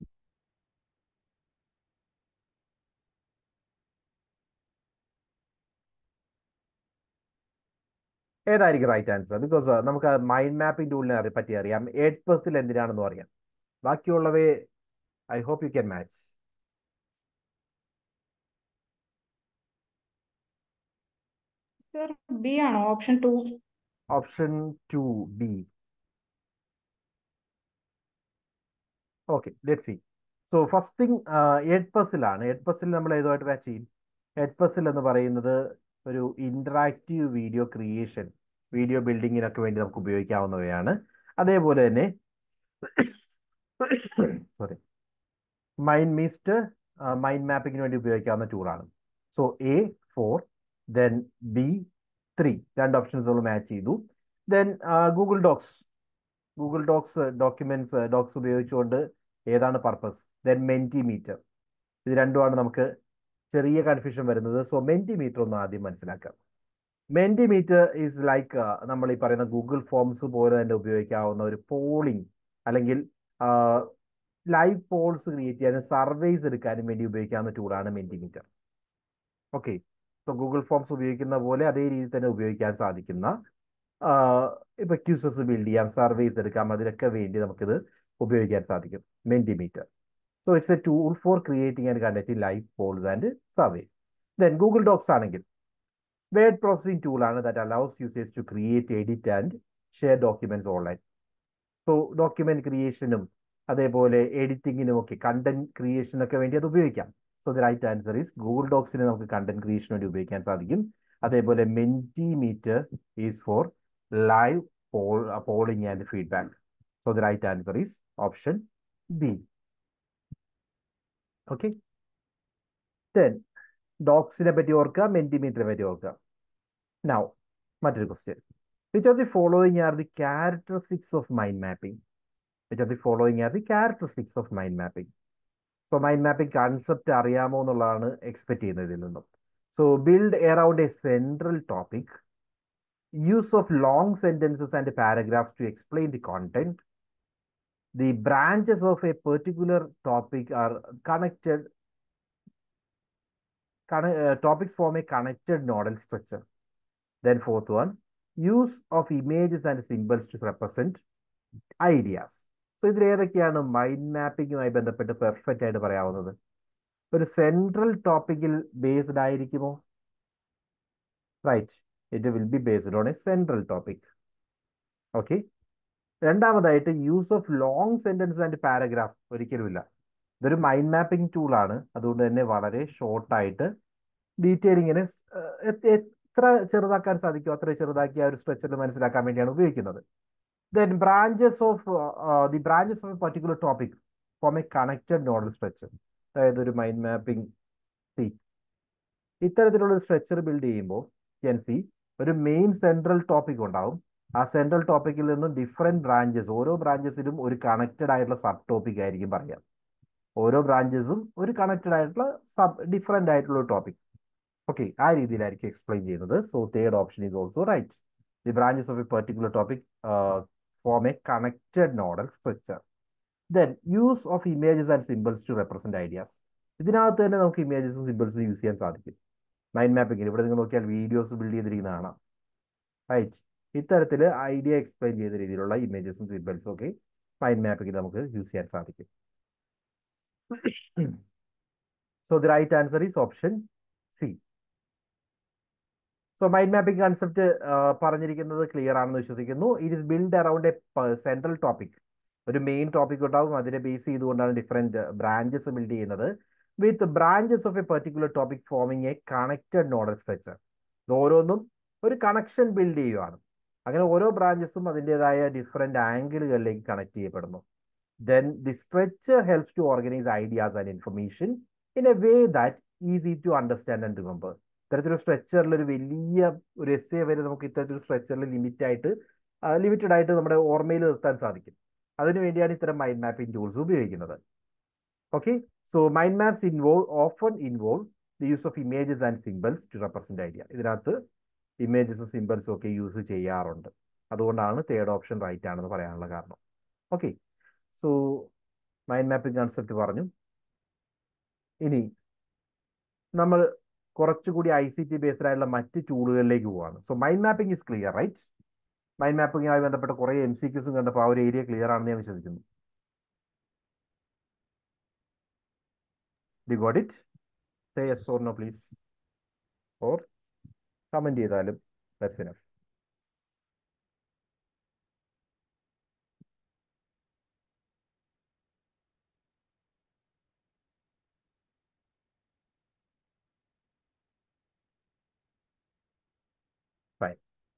ഏതായിരിക്കും റൈറ്റ് ആൻസർ ബിക്കോസ് നമുക്ക് മൈൻഡ് മാപ്പിംഗ് ടൂളിനെ പറ്റി അറിയാം എയ്റ്റ് പെർസിൽ എന്തിനാണെന്ന് അറിയാം ബാക്കിയുള്ളവയെ I hope you can match sir B ആണോ option two option two B okay let see so first thing Edpuzzle Edpuzzle നമ്മൾ ഏതുമായിട്ട് മാച്ച് ചെയ്യും എയ്റ്റ് പെർസിൽ എന്ന് പറയുന്നത് ഒരു ഇന്ററാക്റ്റീവ് വീഡിയോ ക്രിയേഷൻ വീഡിയോ ബിൽഡിങ്ങിനൊക്കെ വേണ്ടി നമുക്ക് ഉപയോഗിക്കാവുന്നവയാണ് അതേപോലെ തന്നെ സോറി മൈൻഡ് മീസ്റ്റ് മൈൻഡ് മാപ്പിങ്ങിന് വേണ്ടി ഉപയോഗിക്കാവുന്ന ടൂളാണ് so A four then B three രണ്ട് ഓപ്ഷൻസ് നമ്മൾ മാച്ച് ചെയ്തു then Google Docs Google Docs documents docs ഉപയോഗിച്ചുകൊണ്ട് ഏതാണ് പർപ്പസ് ദെൻ മെന്റിമീറ്റർ ഇത് രണ്ടുമാണ് നമുക്ക് ചെറിയ കൺഫ്യൂഷൻ വരുന്നത് സോ മെന്റിമീറ്റർ ഒന്ന് ആദ്യം മനസ്സിലാക്കാം മെന്റിമീറ്റർ ഈസ് ലൈക്ക് നമ്മൾ ഈ പറയുന്ന ഗൂഗിൾ ഫോംസ് പോലെ തന്നെ ഉപയോഗിക്കാവുന്ന ഒരു പോളിംഗ് അല്ലെങ്കിൽ ലൈവ് പോൾസ് ക്രിയേറ്റ് ചെയ്യാനും സർവേസ് എടുക്കാനും വേണ്ടി ഉപയോഗിക്കാവുന്ന ടൂളാണ് Mentimeter okay so Google Forms ഉപയോഗിക്കുന്ന പോലെ അതേ രീതിയിൽ തന്നെ ഉപയോഗിക്കാൻ സാധിക്കുന്ന ഇപ്പൊ ക്യൂസസ് ബിൽഡ് ചെയ്യാം സർവേസ് എടുക്കാം അതിനൊക്കെ വേണ്ടി നമുക്കിത് ഉപയോഗിക്കാൻ സാധിക്കും Mentimeter so it's a tool for creating and conducting live polls and survey then Google Docs ആണെങ്കിൽ വേർഡ് പ്രോസസിംഗ് ടൂൾ ആണ് that allows users to create edit and share documents online so document ക്രിയേഷനും അതേപോലെ എഡിറ്റിങ്ങിനും ഒക്കെ content ക്രിയേഷനൊക്കെ വേണ്ടി അത് ഉപയോഗിക്കാം so the right answer is Google ഡോക്സിനെ നമുക്ക് കണ്ടന്റ് ക്രിയേഷന് വേണ്ടി ഉപയോഗിക്കാൻ സാധിക്കും അതേപോലെ Mentimeter is for live poll polling and feedback so the right answer is option B okay then ഡോക്സിനെ പറ്റി ഓർക്കുക മെന്റിമീറ്ററിനെ പറ്റി ഓർക്കുക നൗ മറ്റൊരു question which of the following are the characteristics of mind mapping which of the following are the characteristics of mind mapping so mind mapping concept അറിയാമോ എന്നുള്ളതാണ് expect ചെയ്യുന്നത് ഇതിൽ നിന്നും so build around a central topic use of long sentences and paragraphs to explain the content the branches of a particular topic are connected conne- uh, topics form a connected nodal structure then fourth one use of images and symbols to represent ideas so ഇതിൽ ഏതൊക്കെയാണ് mind മാപ്പിങ്ങുമായി ബന്ധപ്പെട്ട് perfect ആയിട്ട് പറയാവുന്നത് ഒരു central ടോപ്പിക്കിൽ based ആയിരിക്കുമോ right it will be based on a central topic okay രണ്ടാമതായിട്ട് use of long sentence and paragraph ഒരിക്കലുമില്ല ഇതൊരു മൈൻഡ് മാപ്പിംഗ് ടൂൾ ആണ് അതുകൊണ്ട് തന്നെ വളരെ ഷോർട്ടായിട്ട് ഡീറ്റെയിലിങ്ങിന് എത്ര ചെറുതാക്കാൻ സാധിക്കുമോ അത്ര ചെറുതാക്കി ആ ഒരു സ്ട്രക്ചറിൽ മനസ്സിലാക്കാൻ വേണ്ടിയാണ് ഉപയോഗിക്കുന്നത് then branches of the branches of a particular topic form a connected nodal structure അതായത് ഒരു മൈൻഡ് മാപ്പിംഗ് സി ഇത്തരത്തിലുള്ള ഒരു സ്ട്രക്ചർ ബിൽഡ് ചെയ്യുമ്പോൾ ക്യാൻ സി ഒരു മെയിൻ സെൻട്രൽ ടോപ്പിക് ഉണ്ടാവും ആ സെൻട്രൽ ടോപ്പിക്കിൽ നിന്നും ഡിഫറെന്റ് ബ്രാഞ്ചസ് ഓരോ ബ്രാഞ്ചസിലും ഒരു കണക്റ്റഡ് ആയിട്ടുള്ള സബ് ടോപ്പിക് ആയിരിക്കും പറയാം ഓരോ ബ്രാഞ്ചസും ഒരു കണക്റ്റഡ് ആയിട്ടുള്ള സബ് ഡിഫറെന്റ് ആയിട്ടുള്ള ഒരു ടോപ്പിക് ഓക്കെ ആ രീതിയിലായിരിക്കും എക്സ്പ്ലെയിൻ ചെയ്യുന്നത് so third option is also right the branches of a particular topic form a connected nodal structure then use of images and symbols to represent ideas ഇതിനകത്ത് തന്നെ നമുക്ക് ഇമേജസും സിമ്പിൾസും use ചെയ്യാൻ സാധിക്കും മൈൻഡ് മാപ്പിംഗിൽ ഇവിടെ നിങ്ങൾ നോക്കിയാൽ വീഡിയോസ് ബിൽഡ് ചെയ്തിരിക്കുന്ന കാണാം റൈറ്റ് ഇത്തരത്തിൽ ഐഡിയ എക്സ്പ്ലെയിൻ ചെയ്ത രീതിയിലുള്ള ഇമേജസും സിമ്പിൾസും ഒക്കെ മൈൻഡ് മാപ്പിംഗിൽ നമുക്ക് യൂസ് ചെയ്യാൻ സാധിക്കും so the right answer is option C so mind mapping concept പറഞ്ഞിരിക്കുന്നത് ക്ലിയർ ആണെന്ന് വിശ്വസിക്കുന്നു it is build around a central topic ഒരു മെയിൻ ടോപ്പിക് ഉണ്ടാവും അതിനെ ബേസ് ചെയ്തുകൊണ്ടാണ് ഡിഫറെന്റ് ബ്രാഞ്ചസ് ബിൽഡ് ചെയ്യുന്നത് with branches of a particular topic forming a connected nodal structure ഓരോന്നും ഒരു കണക്ഷൻ ബിൽഡ് ചെയ്യുവാണ് അങ്ങനെ ഓരോ ബ്രാഞ്ചസും അതിൻ്റെതായ ഡിഫറെന്റ് ആംഗിളുകളിലേക്ക് കണക്ട് ചെയ്യപ്പെടുന്നു then the structure helps to organize ideas and information in a way that easy to understand and remember ഇത്തരത്തിലൊരു സ്ട്രെച്ചറിൽ ഒരു വലിയ ഒരു എസ് എ വരെ നമുക്ക് ഇത്തരത്തിലൊരു സ്ട്രെച്ചറിൽ ലിമിറ്റ് ആയിട്ട് ലിമിറ്റഡ് ആയിട്ട് നമ്മുടെ ഓർമ്മയിൽ നിർത്താൻ സാധിക്കും അതിനു വേണ്ടിയാണ് ഇത്തരം മൈൻഡ് മാപ്പിംഗ് ടൂൾസ് ഉപയോഗിക്കുന്നത് okay so mind maps involve often involve the use of images and symbols to represent idea ഇതിനകത്ത് ഇമേജസും സിമ്പിൾസും ഒക്കെ യൂസ് ചെയ്യാറുണ്ട് അതുകൊണ്ടാണ് തേർഡ് ഓപ്ഷൻ റൈറ്റ് ആണെന്ന് പറയാനുള്ള കാരണം okay so mind mapping concept പറഞ്ഞു ഇനി നമ്മൾ കുറച്ചുകൂടി ഐ സി ടി ബേസ്ഡ് ആയിട്ടുള്ള മറ്റ് ടൂളുകളിലേക്ക് പോവാണ് so mind mapping is clear right mind മാപ്പിംഗുമായി ബന്ധപ്പെട്ട കുറേ എം സി ക്യൂസും കണ്ടപ്പോൾ ആ ഒരു ഏരിയ ക്ലിയർ ആണെന്ന് ഞാൻ വിശ്വസിക്കുന്നു ഡി got it say yes or no please or comment ചെയ്താലും ദാറ്റ്സ് ഇനഫ് ഫൈൻ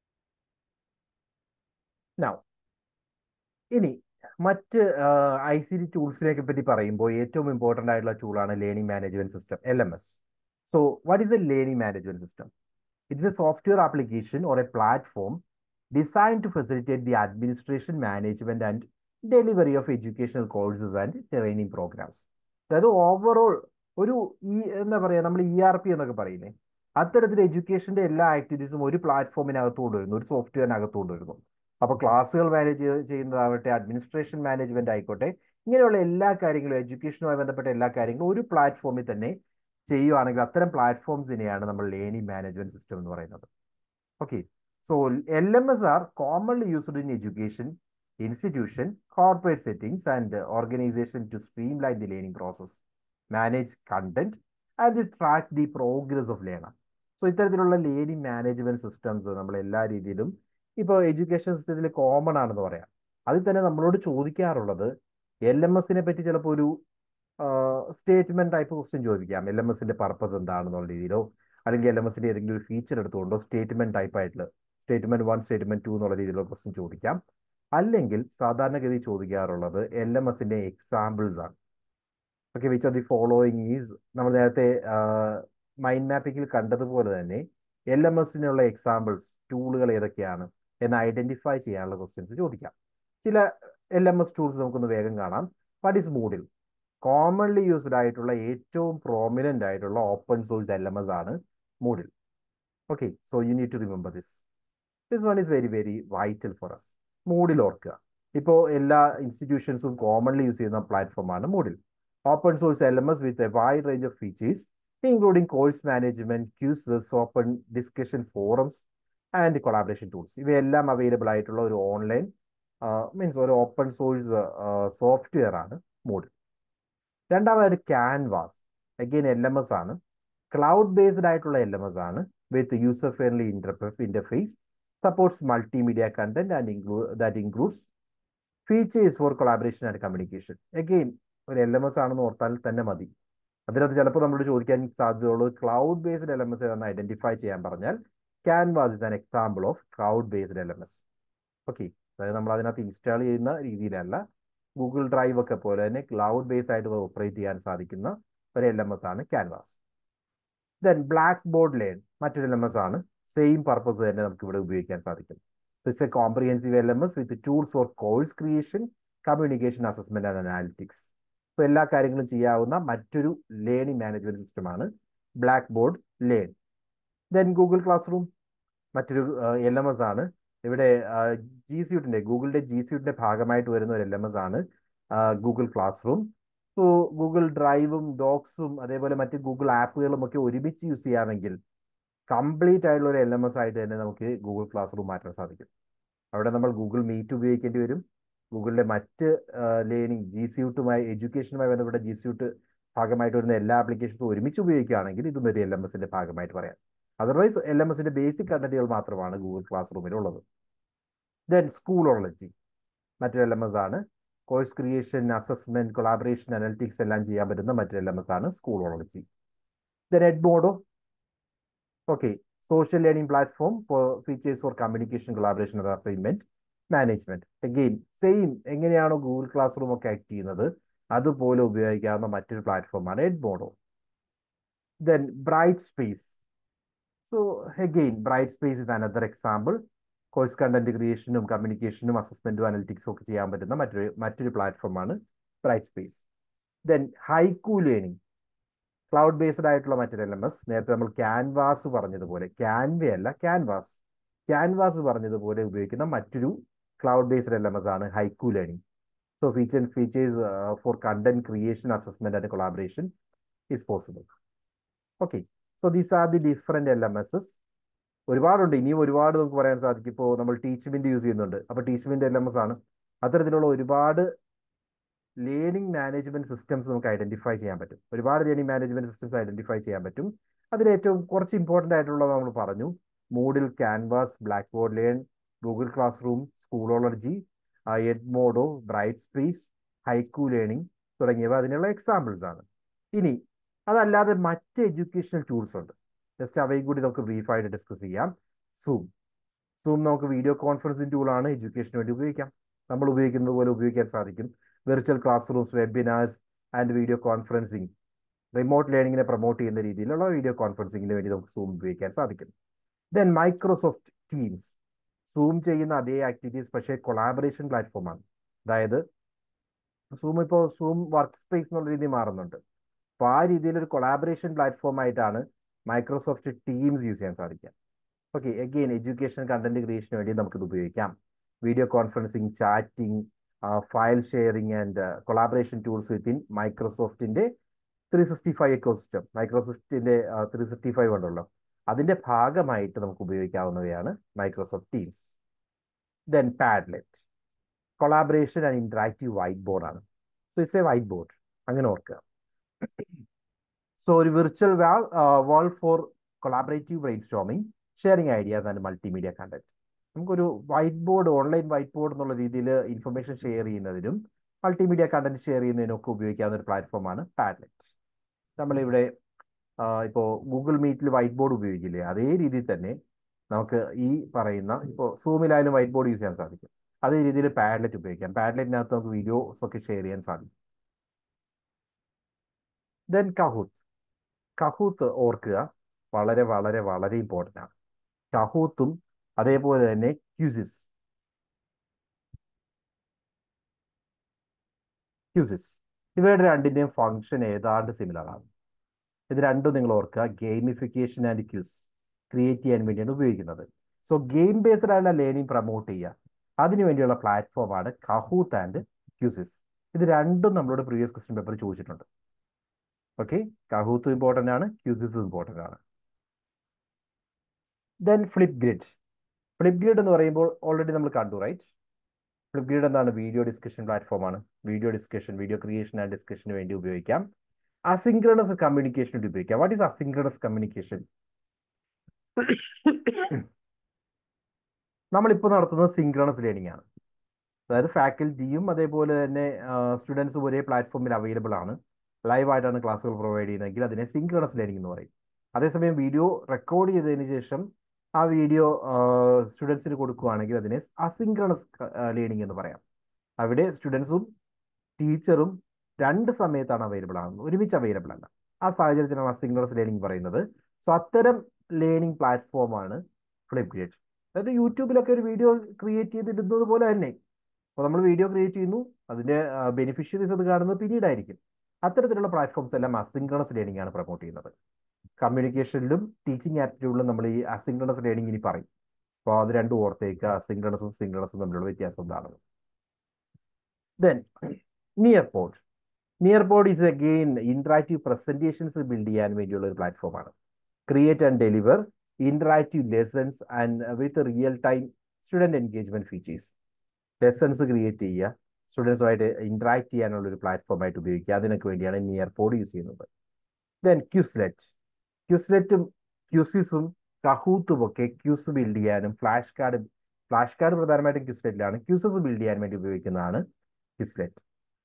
നൗ ഇനി മറ്റ് ഐ സി ഡി ടൂൾസിനെ പറ്റി പറയുമ്പോൾ ഏറ്റവും ഇമ്പോർട്ടൻ്റ് ആയിട്ടുള്ള ടൂളാണ് learning management system L M S so what is a learning management system it's a software application or a platform design to facilitate the administration management and delivery of educational courses and training programs അതായത് overall ഒരു ഈ എന്താ പറയുക നമ്മൾ E R P എന്നൊക്കെ പറയുന്നത് അത്തരത്തിൽ എഡ്യൂക്കേഷന്റെ എല്ലാ ആക്ടിവിറ്റീസും ഒരു പ്ലാറ്റ്ഫോമിനകത്ത് കൊണ്ടുവരുന്നു ഒരു സോഫ്റ്റ്വെയറിനകത്ത് കൊണ്ടുവരുന്നു അപ്പോൾ ക്ലാസ്സുകൾ മാനേജ് ചെയ്യുന്നതാവട്ടെ അഡ്മിനിസ്ട്രേഷൻ മാനേജ്മെന്റ് ആയിക്കോട്ടെ ഇങ്ങനെയുള്ള എല്ലാ കാര്യങ്ങളും എഡ്യൂക്കേഷനുമായി ബന്ധപ്പെട്ട എല്ലാ കാര്യങ്ങളും ഒരു പ്ലാറ്റ്ഫോമിൽ തന്നെ ചെയ്യുവാണെങ്കിൽ അത്തരം പ്ലാറ്റ്ഫോംസിനെയാണ് നമ്മൾ ലേണിംഗ് മാനേജ്മെന്റ് സിസ്റ്റം എന്ന് പറയുന്നത് okay so L M S are commonly used in education institution corporate settings and organization to streamline the learning process manage content and track the progress of learner so ഇത്തരത്തിലുള്ള learning management systems നമ്മൾ എല്ലാ രീതിയിലും ഇപ്പോൾ education സിസ്റ്റത്തിൽ common ആണെന്ന് പറയാം അതിൽ തന്നെ നമ്മളോട് ചോദിക്കാറുള്ളത് എൽ എം എസിനെ പറ്റി ചിലപ്പോൾ ഒരു സ്റ്റേറ്റ്മെന്റ് ടൈപ്പ് ക്വസ്റ്റ്യൻ ചോദിക്കാം എൽ എം എസിന്റെ പർപ്പസ് എന്താണെന്നുള്ള രീതിയിലോ അല്ലെങ്കിൽ എൽ എം എസിന്റെ ഏതെങ്കിലും ഒരു ഫീച്ചർ എടുത്തുകൊണ്ടോ സ്റ്റേറ്റ്മെന്റ് ടൈപ്പ് ആയിട്ടുള്ള സ്റ്റേറ്റ്മെന്റ് വൺ സ്റ്റേറ്റ്മെന്റ് ടു എന്നുള്ള രീതിയിലുള്ള ക്വസ്റ്റ്യൻ ചോദിക്കാം അല്ലെങ്കിൽ സാധാരണഗതി ചോദിക്കാറുള്ളത് എൽ എം എസിന്റെ എക്സാമ്പിൾസ് ആണ് okay which are the following is നമ്മൾ നേരത്തെ മൈൻഡ് മാപ്പിങ്ങിൽ കണ്ടതുപോലെ തന്നെ എൽ എം എസിനുള്ള എക്സാമ്പിൾസ് ടൂളുകൾ ഏതൊക്കെയാണ് എന്ന് ഐഡന്റിഫൈ ചെയ്യാനുള്ള ക്വസ്റ്റ്യൻസ് ചോദിക്കാം ചില എൽ എം എസ് ടൂൾസ് നമുക്കൊന്ന് വേഗം കാണാം what is Moodle commonly used ആയിട്ടുള്ള ഏറ്റവും പ്രോമിനന്റ് ആയിട്ടുള്ള open source L M S ആണ് Moodle okay so you need to remember this this one is very very vital for us Moodle ഓർക്കുക ഇപ്പോൾ എല്ലാ ഇൻസ്റ്റിറ്റ്യൂഷൻസും കോമൺലി യൂസ് ചെയ്യുന്ന പ്ലാറ്റ്ഫോമാണ് Moodle open source L M S with a wide range of features including course management quizzes open discussion forums and collaboration tools ഇവയെല്ലാം available ആയിട്ടുള്ള ഒരു online means ഒരു ഓപ്പൺ സോഴ്സ് സോഫ്റ്റ്വെയർ ആണ് മൂഡിൽ രണ്ടാമതായിട്ട് Canvas again L M S ആണ് cloud based ആയിട്ടുള്ള L M S ആണ് with user friendly interface supports multimedia content and include that includes features for collaboration and communication again ഒരു L M S ആണെന്ന് ഓർത്താൽ തന്നെ മതി അതിനകത്ത് ചിലപ്പോൾ നമ്മളോട് ചോദിക്കാൻ സാധ്യതയുള്ളൂ cloud based L M S ഏതെന്ന് ഐഡന്റിഫൈ ചെയ്യാൻ പറഞ്ഞാൽ Canvas is an example of cloud based L M S okay അതായത് നമ്മൾ അതിനകത്ത് ഇൻസ്റ്റാൾ ചെയ്യുന്ന രീതിയിലല്ല ഗൂഗിൾ ഡ്രൈവ് ഒക്കെ പോലെ തന്നെ ക്ലൗഡ് ബേസ്ഡ് ആയിട്ട് ഓപ്പറേറ്റ് ചെയ്യാൻ സാധിക്കുന്ന ഒരു എൽ എം എസ് ആണ് Canvas then Blackboard Learn മറ്റൊരു എൽ എം എസ് ആണ് സെയിം പർപ്പസ് തന്നെ നമുക്ക് ഇവിടെ ഉപയോഗിക്കാൻ സാധിക്കും it's a comprehensive L M S with tools for course creation communication assessment and analytics so എല്ലാ കാര്യങ്ങളും ചെയ്യാവുന്ന മറ്റൊരു ലേണിംഗ് മാനേജ്മെന്റ് സിസ്റ്റമാണ് Blackboard Learn then Google Classroom മറ്റൊരു എൽ എം എസ് ആണ് ഇവിടെ ജി സ്യൂട്ടിന്റെ ഗൂഗിളിന്റെ ജി സ്യൂട്ടിന്റെ ഭാഗമായിട്ട് വരുന്ന ഒരു എൽ എം എസ് ആണ് Google Classroom so Google ഡ്രൈവും ഡോക്സും അതേപോലെ മറ്റ് ഗൂഗിൾ ആപ്പുകളും ഒക്കെ ഒരുമിച്ച് യൂസ് ചെയ്യാമെങ്കിൽ കംപ്ലീറ്റ് ആയിട്ടുള്ള ഒരു എൽ എം എസ് ആയിട്ട് തന്നെ നമുക്ക് ഗൂഗിൾ ക്ലാസ് റൂം മാറ്റാൻ സാധിക്കും അവിടെ നമ്മൾ ഗൂഗിൾ മീറ്റ് ഉപയോഗിക്കേണ്ടി വരും ഗൂഗിളിന്റെ മറ്റ് ലേണിംഗ് ജി സ്യൂട്ടുമായി എഡ്യൂക്കേഷനുമായി ബന്ധപ്പെട്ട ജി സ്യൂട്ട് ഭാഗമായിട്ട് വരുന്ന എല്ലാ ആപ്ലിക്കേഷൻസും ഒരുമിച്ച് ഉപയോഗിക്കുകയാണെങ്കിൽ ഇതും ഒരു എൽ എം എസിന്റെ ഭാഗമായിട്ട് പറയാം അതർവൈസ് എൽ എം എസിന്റെ ബേസിക് കണ്ടന്റുകൾ മാത്രമാണ് ഗൂഗിൾ ക്ലാസ് റൂമിലുള്ളത് ദെൻ സ്കൂളോളജി മറ്റൊരു എൽ എം എസ് ആണ് course creation assessment collaboration analytics എല്ലാം ചെയ്യാൻ പറ്റുന്ന മറ്റൊരു എൽ എം എസ് ആണ് Schoology then Edmodo okay social learning platform for features for communication collaboration assignment management again same എങ്ങനെയാണോ ഗൂഗിൾ ക്ലാസ് റൂം ഒക്കെ act ചെയ്യുന്നത് അതുപോലെ ഉപയോഗിക്കാവുന്ന മറ്റൊരു പ്ലാറ്റ്ഫോമാണ് Edmodo then Brightspace so again Brightspace is another example course content ക്രിയേഷനും കമ്മ്യൂണിക്കേഷനും അസസ്മെന്റും അനലിറ്റിക്സും ഒക്കെ ചെയ്യാൻ പറ്റുന്ന മറ്റൊരു മറ്റൊരു പ്ലാറ്റ്ഫോമാണ് Brightspace then Haiku learning cloud based ആയിട്ടുള്ള മറ്റൊരു എൽ എം എസ് നേരത്തെ നമ്മൾ ക്യാൻവാസ് പറഞ്ഞതുപോലെ ക്യാൻവേ അല്ല ക്യാൻവാസ് ക്യാൻവാസ് പറഞ്ഞതുപോലെ ഉപയോഗിക്കുന്ന മറ്റൊരു cloud based L M S ആണ് Haiku learning so feature features for content creation assessment and collaboration is possible okay so these are the different L M S S ഒരുപാടുണ്ട് ഇനിയും ഒരുപാട് നമുക്ക് പറയാൻ സാധിക്കും ഇപ്പോൾ നമ്മൾ ടീച്ച്മെന്റ് യൂസ് ചെയ്യുന്നുണ്ട് അപ്പോൾ ടീച്ച്മെന്റ് എൽ എം എസ് ആണ് അത്തരത്തിലുള്ള ഒരുപാട് ലേണിംഗ് മാനേജ്മെന്റ് സിസ്റ്റംസ് നമുക്ക് ഐഡന്റിഫൈ ചെയ്യാൻ പറ്റും ഒരുപാട് ലേണിംഗ് മാനേജ്മെന്റ് സിസ്റ്റംസ് ഐഡന്റിഫൈ ചെയ്യാൻ പറ്റും അതിൽ ഏറ്റവും കുറച്ച് ഇമ്പോർട്ടൻ്റ് ആയിട്ടുള്ളത് നമ്മൾ പറഞ്ഞു Moodle Canvas Blackboard Learn Google Classroom Schoology Edmodo Brightspace Haiku learning തുടങ്ങിയവ അതിനുള്ള എക്സാമ്പിൾസ് ആണ് ഇനി അതല്ലാതെ മറ്റ് എഡ്യൂക്കേഷണൽ ടൂൾസ് ഉണ്ട് ജസ്റ്റ് അവയും കൂടി നമുക്ക് ബ്രീഫായിട്ട് ഡിസ്കസ് ചെയ്യാം സൂം സൂം നമുക്ക് വീഡിയോ കോൺഫറൻസിങ് ടൂളാണ് എഡ്യൂക്കേഷന് വേണ്ടി ഉപയോഗിക്കാം നമ്മൾ ഉപയോഗിക്കുന്നത് പോലെ ഉപയോഗിക്കാൻ സാധിക്കും virtual classrooms webinars and video conferencing remote ലേണിങ്ങിനെ പ്രൊമോട്ട് ചെയ്യുന്ന രീതിയിലുള്ള വീഡിയോ കോൺഫറൻസിങ്ങിന് വേണ്ടി നമുക്ക് സൂം ഉപയോഗിക്കാൻ സാധിക്കും ദെൻ മൈക്രോസോഫ്റ്റ് ടീംസ് സൂം ചെയ്യുന്ന അതേ ആക്ടിവിറ്റീസ് പക്ഷേ കൊളാബറേഷൻ പ്ലാറ്റ്ഫോമാണ് അതായത് സൂം ഇപ്പോൾ സൂം വർക്ക് സ്പേസ് എന്നുള്ള രീതി മാറുന്നുണ്ട് അപ്പോൾ ആ രീതിയിൽ ഒരു കൊളാബറേഷൻ പ്ലാറ്റ്ഫോം ആയിട്ടാണ് മൈക്രോസോഫ്റ്റ് ടീംസ് യൂസ് ചെയ്യാൻ സാധിക്കുക ഓക്കെ അഗെയിൻ എഡ്യൂക്കേഷൻ കണ്ടന്റ് ക്രിയേഷന് വേണ്ടി നമുക്കിത് ഉപയോഗിക്കാം video conferencing chatting file sharing and collaboration tools within മൈക്രോസോഫ്റ്റിന്റെ ത്രീ സിക്സ്റ്റി ഫൈവ് എക്കോസിസ്റ്റം മൈക്രോസോഫ്റ്റിന്റെ ത്രീ സിക്സ്റ്റി ഫൈവ് ഉണ്ടല്ലോ അതിന്റെ ഭാഗമായിട്ട് നമുക്ക് ഉപയോഗിക്കാവുന്നവയാണ് Microsoft Teams then Padlet collaboration and interactive whiteboard ആണ് so it's a whiteboard അങ്ങനെ ഓർക്കുക സോ ഒരു virtual wall wall for collaborative brainstorming sharing ideas and multimedia content നമുക്കൊരു whiteboard online whiteboard എന്നുള്ള രീതിയിൽ information share ചെയ്യുന്നതിനും multimedia content share ചെയ്യുന്നതിനും ഒക്കെ ഉപയോഗിക്കാവുന്ന ഒരു പ്ലാറ്റ്ഫോമാണ് പാഡ്ലെറ്റ് നമ്മളിവിടെ ഇപ്പോൾ ഗൂഗിൾ മീറ്റിൽ വൈറ്റ് ബോർഡ് ഉപയോഗിക്കില്ലേ അതേ രീതിയിൽ തന്നെ നമുക്ക് ഈ പറയുന്ന ഇപ്പോൾ സൂമിലായാലും വൈറ്റ് ബോർഡ് യൂസ് ചെയ്യാൻ സാധിക്കും അതേ രീതിയിൽ പാഡ്ലെറ്റ് ഉപയോഗിക്കാം പാഡ്ലെറ്റിനകത്ത് നമുക്ക് വീഡിയോസ് ഒക്കെ ഷെയർ ചെയ്യാൻ സാധിക്കും ദെൻ കഹൂത്ത് കഹൂത്ത് ഓർക്കുക വളരെ വളരെ വളരെ ഇമ്പോർട്ടൻ്റ് ആണ് കഹൂത്തും അതേപോലെ തന്നെ ക്യൂസിസ് ക്യൂസിസ് ഇവയുടെ രണ്ടിൻ്റെയും ഫംഗ്ഷൻ ഏതാണ്ട് സിമിലർ ആണ് ഇത് രണ്ടും നിങ്ങൾ ഓർക്കുക ഗെയിമിഫിക്കേഷൻ ആൻഡ് ക്യൂസ് ക്രിയേറ്റ് ചെയ്യാൻ വേണ്ടിയാണ് ഉപയോഗിക്കുന്നത് സോ ഗെയിം ബേസ്ഡ് ആയിട്ടുള്ള ലേണിംഗ് പ്രൊമോട്ട് ചെയ്യുക അതിനു വേണ്ടിയുള്ള പ്ലാറ്റ്ഫോമാണ് കഹൂത്ത് ആൻഡ് ക്യൂസിസ് ഇത് രണ്ടും നമ്മളോട് പ്രീവിയസ് ക്വസ്റ്റ്യൻ പേപ്പർ ചോദിച്ചിട്ടുണ്ട് ഓക്കെ കഹൂത്തും ഇമ്പോർട്ടൻ്റ് ആണ് ക്യൂസിസും ഇമ്പോർട്ടൻ്റ് ആണ് then Flipgrid Flipgrid എന്ന് പറയുമ്പോൾ ഓൾറെഡി നമ്മൾ കണ്ടു റൈറ്റ് ഫ്ലിപ്പ് ഗ്രിഡ് എന്താണ് വീഡിയോ ഡിസ്കഷൻ പ്ലാറ്റ്ഫോമാണ് video discussion video creation and ഡിസ്കഷന് വേണ്ടി ഉപയോഗിക്കാം അസിങ്ക്രണസ് കമ്മ്യൂണിക്കേഷൻ വേണ്ടി ഉപയോഗിക്കാം വാട്ട് ഈസ് അസിങ്ക്രണസ് കമ്മ്യൂണിക്കേഷൻ നമ്മളിപ്പോൾ നടത്തുന്നത് സിങ്ക്രണസ് ലേണിംഗ് ആണ് അതായത് ഫാക്കൽറ്റിയും അതേപോലെ തന്നെ സ്റ്റുഡൻസും ഒരേ പ്ലാറ്റ്ഫോമിൽ അവൈലബിൾ ആണ് ലൈവ് ആയിട്ടാണ് ക്ലാസ്സുകൾ പ്രൊവൈഡ് ചെയ്യുന്നതെങ്കിൽ അതിനെ സിങ്ക്രണസ് ലേണിംഗ് എന്ന് പറയും അതേസമയം വീഡിയോ റെക്കോർഡ് ചെയ്തതിന് ശേഷം ആ വീഡിയോ സ്റ്റുഡൻസിന് കൊടുക്കുകയാണെങ്കിൽ അതിനെ അസിങ്ക്രണസ് ലേണിംഗ് എന്ന് പറയാം അവിടെ സ്റ്റുഡൻസും ടീച്ചറും രണ്ട് സമയത്താണ് അവൈലബിൾ ആകുന്നത് ഒരുമിച്ച് അവൈലബിൾ അല്ല ആ സാഹചര്യത്തിലാണ് അസിങ്ക്രണസ് ലേണിംഗ് പറയുന്നത് സോ അത്തരം ലേണിംഗ് പ്ലാറ്റ്ഫോമാണ് ഫ്ലിപ്പ് ഗ്രേഡ് അതായത് യൂട്യൂബിലൊക്കെ ഒരു വീഡിയോ ക്രിയേറ്റ് ചെയ്തിടുന്നത് പോലെ തന്നെ അപ്പോൾ നമ്മൾ വീഡിയോ ക്രിയേറ്റ് ചെയ്യുന്നു അതിന്റെ ബെനിഫിഷ്യറീസ് അത് കാണുന്നത് പിന്നീടായിരിക്കും അത്തരത്തിലുള്ള പ്ലാറ്റ്ഫോംസ് എല്ലാം അസിങ്ക്രണസ് ലേണിംഗ് ആണ് പ്രൊമോട്ട് ചെയ്യുന്നത് കമ്മ്യൂണിക്കേഷനിലും ടീച്ചിങ് ആപ്റ്റിറ്റ്യൂഡിലും നമ്മൾ ഈ അസിങ്ക്രണസ് ലേണിംഗ് ഇനി പറയും അപ്പോൾ അത് രണ്ടും ഓർത്തേക്ക് അസിങ്ക്രണസും സിങ്ക്രണസും തമ്മിലുള്ള വ്യത്യാസം എന്താണ് then Nearpod Nearpod is again interactive presentations build ചെയ്യാൻ വേണ്ടിയുള്ള ഒരു പ്ലാറ്റ്ഫോമാണ് create and deliver interactive lessons and with real time student engagement features lessons create ചെയ്യുക സ്റ്റുഡൻസുമായിട്ട് ഇന്ററാക്ട് ചെയ്യാനുള്ള ഒരു പ്ലാറ്റ്ഫോമായിട്ട് ഉപയോഗിക്കുക അതിനൊക്കെ വേണ്ടിയാണ് നിയർ പോഡ് യൂസ് ചെയ്യുന്നത് ദെൻ ക്യൂസ്ലെറ്റ് ക്യൂസ്ലെറ്റും ക്യൂസിസും കഹൂത്തും ഒക്കെ ക്യൂസ് ബിൽഡ് ചെയ്യാനും ഫ്ലാഷ് കാർഡ് ഫ്ലാഷ് കാർഡ് പ്രധാനമായിട്ടും ക്യൂസ്ലെറ്റിലാണ് ക്യൂസസ് ബിൽഡ് ചെയ്യാൻ വേണ്ടി ഉപയോഗിക്കുന്നതാണ് ക്യൂസ്ലെറ്റ്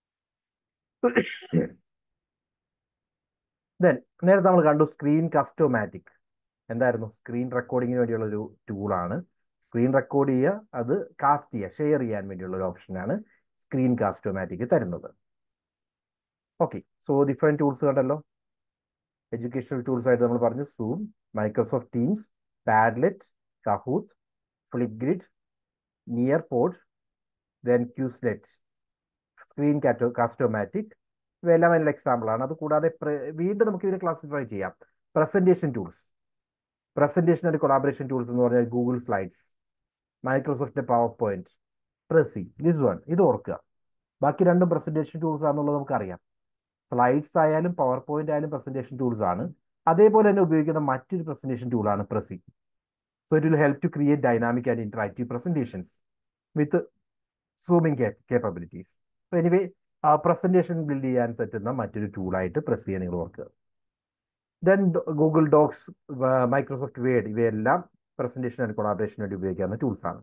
ദെൻ നേരത്തെ നമ്മൾ കണ്ടു സ്ക്രീൻ കസ്റ്റോമാറ്റിക് എന്തായിരുന്നു സ്ക്രീൻ റെക്കോർഡിങ്ങിന് വേണ്ടിയുള്ള ഒരു ടൂളാണ് സ്ക്രീൻ റെക്കോർഡ് ചെയ്യുക അത് കാസ്റ്റ് ചെയ്യുക ഷെയർ ചെയ്യാൻ വേണ്ടിയുള്ള ഒരു ഓപ്ഷനാണ് സ്ക്രീൻ കാസ്റ്റോമാറ്റിക് തരുന്നത് ഓക്കെ സോ ഡിഫറെൻറ്റ് ടൂൾസ് കണ്ടല്ലോ എഡ്യൂക്കേഷണൽ ടൂൾസ് ആയിട്ട് നമ്മൾ പറഞ്ഞു Zoom Microsoft Teams Padlet Kahoot Flipgrid Nearpod then Quizlet Screencastomatic ഇവയെല്ലാം അതിനുള്ള എക്സാമ്പിൾ ആണ് അത് കൂടാതെ വീണ്ടും നമുക്ക് ഇതിനെ ക്ലാസിഫൈ ചെയ്യാം presentation tools presentation and collaboration tools എന്ന് പറഞ്ഞാൽ ഗൂഗിൾ സ്ലൈഡ്സ് മൈക്രോസോഫ്റ്റിന്റെ PowerPoint Prezi this one ഇത് ഓർക്കുക ബാക്കി രണ്ടും പ്രസന്റേഷൻ ടൂൾസ് ആണെന്നുള്ളത് നമുക്കറിയാം സ്ലൈഡ്സ് ആയാലും പവർ പോയിന്റ് ആയാലും പ്രസന്റേഷൻ ടൂൾസ് ആണ് അതേപോലെ തന്നെ ഉപയോഗിക്കുന്ന മറ്റൊരു പ്രസന്റേഷൻ ടൂളാണ് Prezi so it will help to create dynamic and interactive presentations with zooming capabilities anyway presentation build ചെയ്യാൻ പറ്റുന്ന മറ്റൊരു ടൂളായിട്ട് പ്രസിയെ നിങ്ങൾ ഓർക്കുക then Google Docs Microsoft Word ഇവയെല്ലാം പ്രസന്റേഷൻ ആൻഡ് കൊളാബറേഷൻ വേണ്ടി ഉപയോഗിക്കാവുന്ന ടൂൾസ് ആണ്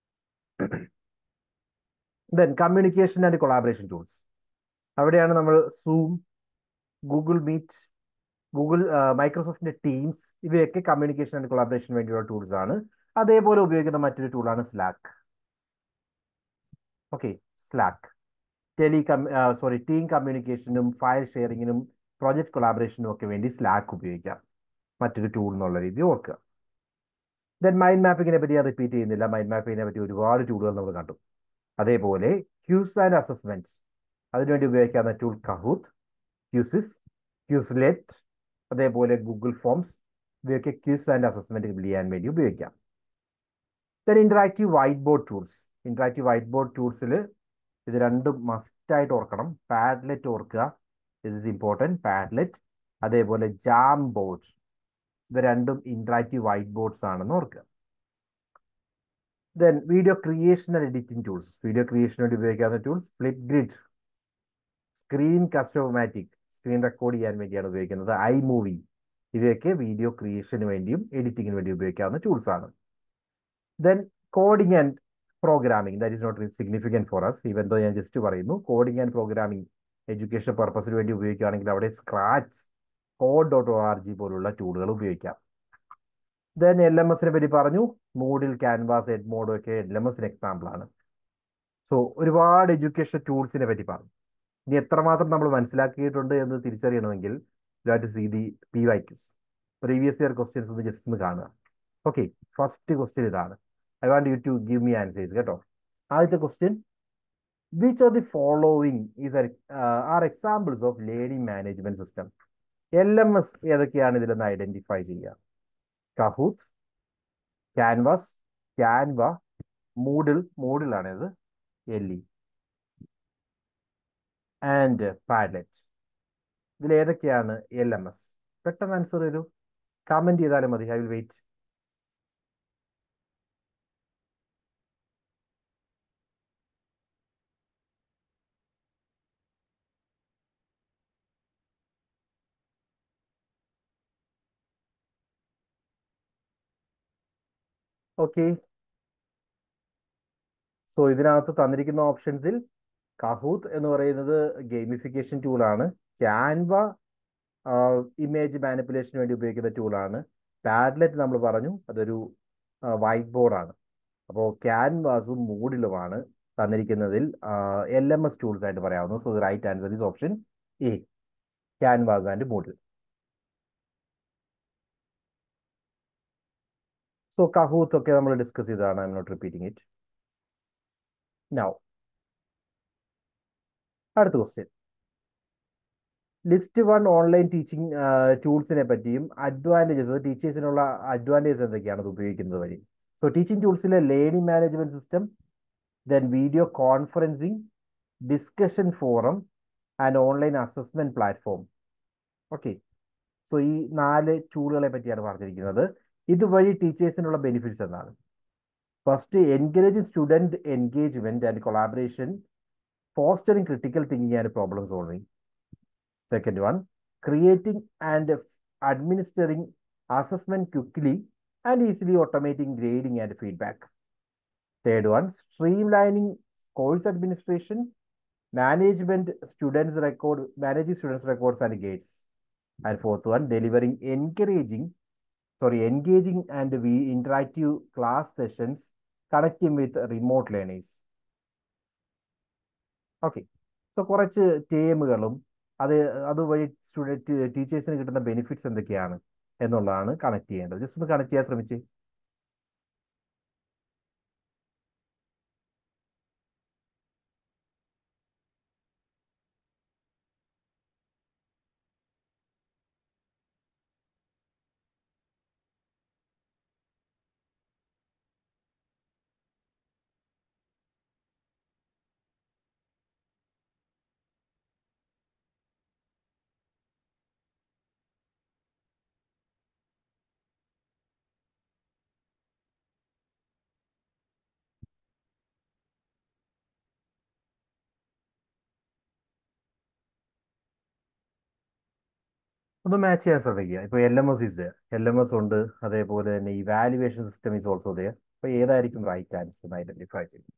then communication and collaboration tools അവിടെയാണ് നമ്മൾ സൂം ഗൂഗിൾ മീറ്റ് ഗൂഗിൾ മൈക്രോസോഫ്റ്റിന്റെ ടീംസ് ഇവയൊക്കെ കമ്മ്യൂണിക്കേഷൻ ആൻഡ് കൊളാബറേഷൻ വേണ്ടിയുള്ള ടൂൾസ് ആണ് അതേപോലെ ഉപയോഗിക്കുന്ന മറ്റൊരു ടൂളാണ് സ്ലാക്ക് ഓക്കെ സ്ലാക്ക് ടെലി സോറി ടീം കമ്മ്യൂണിക്കേഷനും ഫയൽ ഷെയറിങ്ങിനും പ്രോജക്റ്റ് കൊളാബറേഷനും ഒക്കെ വേണ്ടി സ്ലാക്ക് ഉപയോഗിക്കാം മറ്റൊരു ടൂൾ എന്നുള്ള രീതി ഓർക്കുക ദെൻ മൈൻഡ് മാപ്പിങ്ങിനെ പറ്റി ഞാൻ റിപ്പീറ്റ് ചെയ്യുന്നില്ല മൈൻഡ് മാപ്പിങ്ങിനെ പറ്റി ഒരുപാട് ടൂളുകൾ നമ്മൾ കണ്ടു അതേപോലെ ക്യൂസ് ആൻഡ് അസസ്മെന്റ്സ് അതിനുവേണ്ടി ഉപയോഗിക്കാവുന്ന ടൂൾ കഹൂത്ത് ക്യൂസിസ് ക്യൂസ്ലെറ്റ് അതേപോലെ ഗൂഗിൾ ഫോംസ് ഇവയൊക്കെ ക്യൂസ് ആൻഡ് അസസ്മെന്റ് ബിൽഡ് ചെയ്യാൻ വേണ്ടി ഉപയോഗിക്കാം then interactive whiteboard tools interactive whiteboard ടൂൾസിൽ ഇത് രണ്ടും മസ്റ്റായിട്ട് ഓർക്കണം പാഡ്ലെറ്റ് ഓർക്കുക ദിസ് ഇസ് ഇമ്പോർട്ടൻറ്റ് പാഡ്ലെറ്റ് അതേപോലെ ജാം ബോർഡ് ഇത് രണ്ടും ഇന്ററാക്റ്റീവ് വൈറ്റ് ബോർഡ്സ് ആണെന്ന് ഓർക്കുക then video creation and editing tools video ക്രിയേഷന് വേണ്ടി ഉപയോഗിക്കാവുന്ന tools Flipgrid Screencastomatic screen record ചെയ്യാൻ വേണ്ടിയാണ് ഉപയോഗിക്കുന്നത് ഐ മൂവി ഇവയൊക്കെ വീഡിയോ ക്രിയേഷന് വേണ്ടിയും എഡിറ്റിങ്ങിന് വേണ്ടിയും ഉപയോഗിക്കാവുന്ന ടൂൾസ് ആണ് then coding and programming that is not significant for us even though ഞാൻ ജസ്റ്റ് പറയുന്നു കോഡിംഗ് ആൻഡ് പ്രോഗ്രാമിംഗ് എഡ്യൂക്കേഷൻ പർപ്പസിന് വേണ്ടി ഉപയോഗിക്കുകയാണെങ്കിൽ അവിടെ Scratch code dot O R G പോലുള്ള ടൂളുകൾ ഉപയോഗിക്കാം ദെൻ എൽ എം എസിനെ പറ്റി പറഞ്ഞു മൂഡിൽ ക്യാൻവാസ് എഡ്മോഡോ ഒക്കെ എൽ എം എസിന് എക്സാമ്പിൾ ആണ് സോ ഒരുപാട് എഡ്യൂക്കേഷൻ ടൂൾസിനെ പറ്റി പറഞ്ഞു ഇനി എത്രമാത്രം നമ്മൾ മനസ്സിലാക്കിയിട്ടുണ്ട് എന്ന് തിരിച്ചറിയണമെങ്കിൽ you to see the P Y Qs previous year questions ഒന്ന് ജസ്റ്റ് ഒന്ന് കാണുക ഓക്കെ ഫസ്റ്റ് ക്വസ്റ്റ്യൻ ഇതാണ് I want you to give me answers കേട്ടോ ആദ്യത്തെ question which of the following is are examples of learning management system L M S ഏതൊക്കെയാണ് ഇതിലൊന്ന് identify ചെയ്യുക Kahoot Canvas Canva മൂഡിൽ മൂഡിലാണ് ഇത് എൽ ഇ ആൻഡ് പാഡ്ലെറ്റ് ഇതിൽ ഏതൊക്കെയാണ് എൽ എം എസ് പെട്ടെന്ന് ആൻസർ തരൂ കമന്റ് ചെയ്താലും മതി I will wait okay so ഇതിനകത്ത് തന്നിരിക്കുന്ന ഓപ്ഷൻസിൽ കഹൂത്ത് എന്ന് പറയുന്നത് ഗെയിമിഫിക്കേഷൻ ടൂളാണ് ക്യാൻവ ഇമേജ് മാനിപ്പുലേഷന് വേണ്ടി ഉപയോഗിക്കുന്ന ടൂളാണ് പാഡ്ലെറ്റ് നമ്മൾ പറഞ്ഞു അതൊരു വൈറ്റ് ബോർഡാണ് അപ്പോൾ ക്യാൻവാസും മൂഡിലുമാണ് തന്നിരിക്കുന്നതിൽ എൽ എം എസ് ടൂൾസ് ആയിട്ട് പറയാവുന്നത് so right answer is option A Canvas and Moodle so Kahoot ഒക്കെ നമ്മൾ ഡിസ്കസ് ചെയ്തതാണ് I'm not repeating it now അടുത്ത question list one online teaching ടൂൾസിനെ പറ്റിയും അഡ്വാൻറ്റേജസ് ടീച്ചേഴ്സിനുള്ള അഡ്വാൻറ്റേജസ് എന്തൊക്കെയാണ് അത് ഉപയോഗിക്കുന്നത് വഴി സോ ടീച്ചിങ് ടൂൾസിലെ learning management system then video conferencing discussion forum and online assessment platform okay so ഈ നാല് ടൂളുകളെ പറ്റിയാണ് പറഞ്ഞിരിക്കുന്നത് ഇതുവഴി ടീച്ചേഴ്സിനുള്ള ബെനിഫിറ്റ്സ് എന്താണ് first encouraging student engagement and collaboration fostering critical thinking and problem solving. Second one, creating and administering assessment quickly and easily automating grading and feedback. Third one, streamlining course administration, management students record, managing students records and grades. And fourth one, delivering encouraging, sorry, engaging and we interactive class sessions connecting with remote learners. Okay so കുറച്ച് ടേമുകളും അത് അതുവഴി student ടീച്ചേഴ്സിന് കിട്ടുന്ന benefits എന്തൊക്കെയാണ് എന്നുള്ളതാണ് connect ചെയ്യേണ്ടത് just ഒന്ന് കണക്ട് ചെയ്യാൻ ശ്രമിച്ച് ഒന്ന് മാച്ച് ചെയ്യാൻ ശ്രമിക്കുക ഇപ്പോൾ L M S is L M S ഉണ്ട് അതേപോലെ തന്നെ evaluation system is also there അപ്പോൾ ഏതായിരിക്കും റൈറ്റ് ആൻസർ എന്ന് ഐഡന്റിഫൈ ചെയ്യും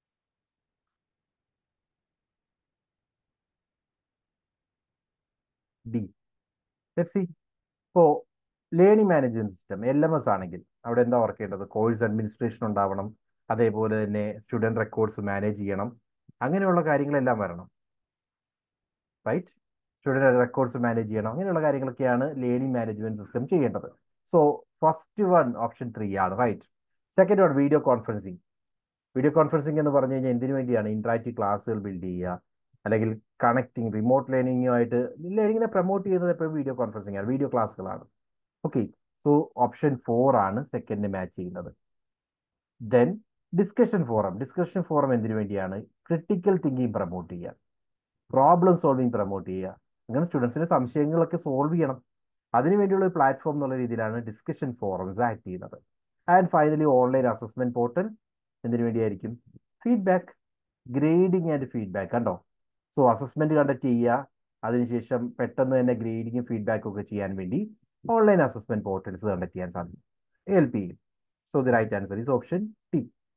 ഡി സി ഇപ്പോൾ learning management system L M S ആണെങ്കിൽ അവിടെ എന്താ ഓർക്കേണ്ടത് കോഴ്സ് അഡ്മിനിസ്ട്രേഷൻ ഉണ്ടാവണം അതേപോലെ തന്നെ സ്റ്റുഡൻറ് റെക്കോർഡ്സ് മാനേജ് ചെയ്യണം അങ്ങനെയുള്ള കാര്യങ്ങളെല്ലാം വരണം റൈറ്റ് സ്റ്റുഡൻറ് റെക്കോർഡ്സ് മാനേജ് ചെയ്യണം അങ്ങനെയുള്ള കാര്യങ്ങളൊക്കെയാണ് ലേണിംഗ് മാനേജ്മെന്റ് സിസ്റ്റം ചെയ്യേണ്ടത് so first one option three ആണ് right second one video conferencing video conferencing എന്ന് പറഞ്ഞു കഴിഞ്ഞാൽ എന്തിനു വേണ്ടിയാണ് ഇന്ററാക്റ്റീവ് ക്ലാസ്സുകൾ ബിൽഡ് ചെയ്യുക അല്ലെങ്കിൽ കണക്റ്റിംഗ് റിമോട്ട് ലേണിംഗുമായിട്ട് ലേണിങ്ങിനെ പ്രൊമോട്ട് ചെയ്യുന്നത് എപ്പോഴും വീഡിയോ കോൺഫറൻസിങ് ആണ് വീഡിയോ ക്ലാസ്സുകളാണ് ഓക്കെ സോ ഓപ്ഷൻ ഫോർ ആണ് സെക്കൻഡ് മാച്ച് ചെയ്യുന്നത് then discussion forum discussion forum എന്തിനു വേണ്ടിയാണ് ക്രിട്ടിക്കൽ തിങ്കിങ് പ്രൊമോട്ട് ചെയ്യുക പ്രോബ്ലം സോൾവിങ് പ്രൊമോട്ട് ചെയ്യുക അങ്ങനെ സ്റ്റുഡൻസിന്റെ സംശയങ്ങളൊക്കെ സോൾവ് ചെയ്യണം അതിനു വേണ്ടിയുള്ള ഒരു പ്ലാറ്റ്ഫോം എന്നുള്ള രീതിയിലാണ് ഡിസ്കഷൻ ഫോറംസ് ആക്ട് ചെയ്യുന്നത് and finally online assessment portal എന്തിനു വേണ്ടിയായിരിക്കും ഫീഡ്ബാക്ക് ഗ്രേഡിംഗ് ആൻഡ് ഫീഡ്ബാക്ക് കണ്ടോ സോ അസസ്മെന്റ് കണ്ടക്ട് ചെയ്യുക അതിനുശേഷം പെട്ടെന്ന് തന്നെ ഗ്രേഡിങ്ങും ഫീഡ്ബാക്കും ഒക്കെ ചെയ്യാൻ വേണ്ടി ഓൺലൈൻ അസസ്മെന്റ് പോർട്ടൽസ് കണ്ടക്ട് ചെയ്യാൻ സാധിക്കും ഹെൽപ്പ് ചെയ്യും so the right answer is option T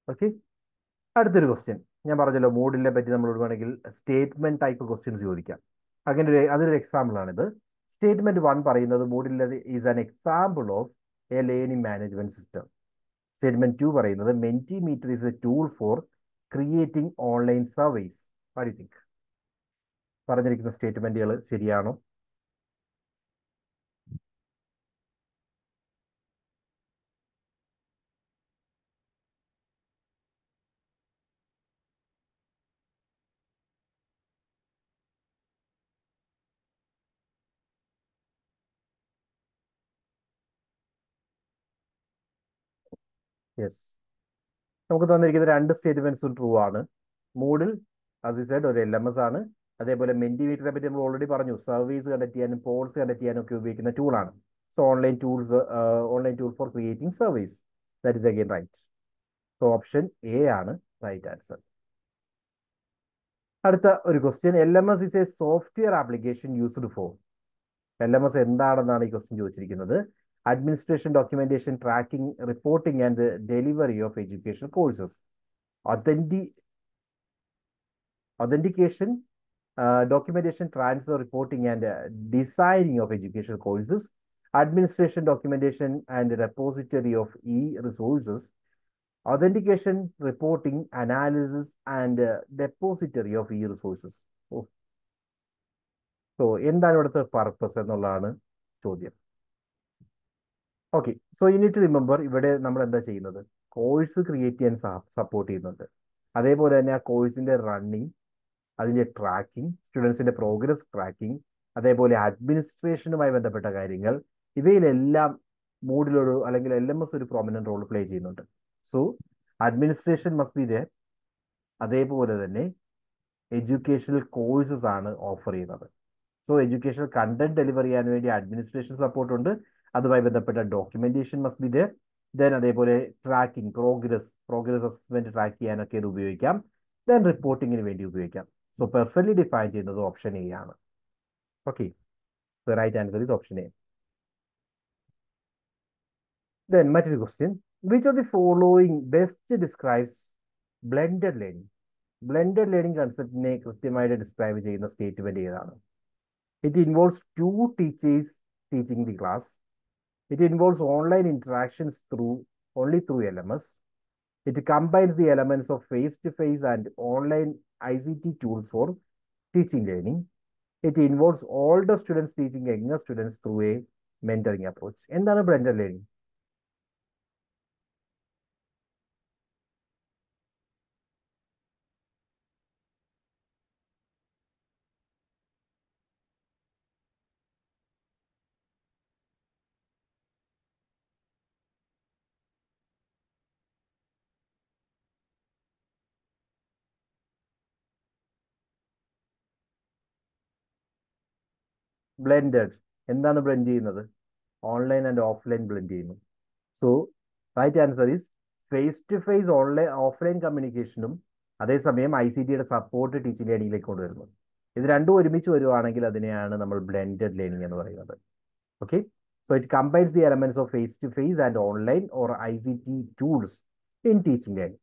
okay അടുത്തൊരു ക്വസ്റ്റ്യൻ ഞാൻ പറഞ്ഞല്ലോ മൂഡിനെ പറ്റി നമ്മൾ വേണമെങ്കിൽ സ്റ്റേറ്റ്മെന്റ് ടൈപ്പ് ക്വസ്റ്റ്യൻസ് ചോദിക്കാം അങ്ങനെ ഒരു അതൊരു എക്സാമ്പിൾ ആണിത് സ്റ്റേറ്റ്മെന്റ് വൺ പറയുന്നത് മൂഡിലെ is an example of a learning management system statement two പറയുന്നത് Mentimeter is a tool for creating online service what think പറഞ്ഞിരിക്കുന്ന സ്റ്റേറ്റ്മെന്റുകൾ ശരിയാണോ യെസ് നമുക്ക് തന്നിരിക്കുന്ന രണ്ട് സ്റ്റേറ്റ്മെന്റ്സും ട്രൂ ആണ് മൂഡിൽ ആസ് സെഡ് ഒരു എൽ എം എസ് ആണ് അതേപോലെ മെന്റിമീറ്ററിനെ പറ്റി നമ്മൾ ഓൾറെഡി പറഞ്ഞു സർവീസ് കണ്ടക്ട് ചെയ്യാനും പോൾസ് കണ്ടക്ട് ചെയ്യാനും ഒക്കെ ഉപയോഗിക്കുന്ന ടൂളാണ് so online tools online tool for creating service that is again right so option A ആണ് റൈറ്റ് ആൻസർ അടുത്ത ഒരു question L M S is a software application used for L M S എന്താണെന്നാണ് ഈ question ചോദിച്ചിരിക്കുന്നത് administration, documentation, tracking, reporting, and uh, delivery of educational courses. Authentic, authentication, uh, documentation, transfer, reporting, and uh, designing of educational courses. Administration, documentation, and repository of e-resources. Authentication, reporting, analysis, and uh, depository of e-resources. Oh. So, എന്താണ് ഇവിടുത്തെ purpose എന്നുള്ളതാണ് ചോദ്യം okay so you need to remember ഇവിടെ നമ്മൾ എന്താ ചെയ്യുന്നത് course create ചെയ്യാൻ support ചെയ്യുന്നുണ്ട് അതേപോലെ തന്നെ ആ കോഴ്സിന്റെ റണ്ണിങ് അതിന്റെ ട്രാക്കിംഗ് സ്റ്റുഡൻസിന്റെ പ്രോഗ്രസ് ട്രാക്കിംഗ് അതേപോലെ അഡ്മിനിസ്ട്രേഷനുമായി ബന്ധപ്പെട്ട കാര്യങ്ങൾ ഇവയിലെല്ലാം മൂഡിലൊരു അല്ലെങ്കിൽ എൽ എം എസ് ഒരു പ്രോമിനന്റ് റോൾ പ്ലേ ചെയ്യുന്നുണ്ട് so administration must be there അതേപോലെ തന്നെ എഡ്യൂക്കേഷണൽ കോഴ്സസ് ആണ് ഓഫർ ചെയ്യുന്നത് സോ എഡ്യൂക്കേഷണൽ കണ്ടന്റ് ഡെലിവർ ചെയ്യാൻ വേണ്ടി അഡ്മിനിസ്ട്രേഷൻ സപ്പോർട്ട് ഉണ്ട് അതുമായി ബന്ധപ്പെട്ട documentation must be there then അതേപോലെ tracking progress progress assessment track ചെയ്യാനൊക്കെ ഇത് ഉപയോഗിക്കാം ദെൻ റിപ്പോർട്ടിങ്ങിന് വേണ്ടി ഉപയോഗിക്കാം സോ പെർഫെക്റ്റ്ലി ഡിഫൈൻ ചെയ്യുന്നത് ഓപ്ഷൻ എ ആണ് okay right answer is option A then മറ്റൊരു question which of the following best describes blended learning blended learning കൺസെപ്റ്റിനെ കൃത്യമായിട്ട് ഡിസ്ക്രൈബ് ചെയ്യുന്ന സ്റ്റേറ്റ്മെന്റ് ഏതാണ് it involves two teachers teaching the class It involves online interactions through only through LMS. It combines the elements of face-to-face and online ICT tools for teaching learning. It involves older students teaching younger students through a mentoring approach. എന്താണ് blended learning blended എന്താണ് blend ചെയ്യുന്നത് online and offline blend ചെയ്യുന്നു so right answer is face to face online offline കമ്മ്യൂണിക്കേഷനും അതേസമയം I C ഡിയുടെ support teaching ലേണിംഗിലേക്ക് കൊണ്ടുവരുന്നു ഇത് രണ്ടും ഒരുമിച്ച് വരുവാണെങ്കിൽ അതിനെയാണ് നമ്മൾ ബ്ലെൻഡഡ് ലേണിംഗ് എന്ന് പറയുന്നത് okay so it combines the elements of face to face and online or I C T tools in teaching learning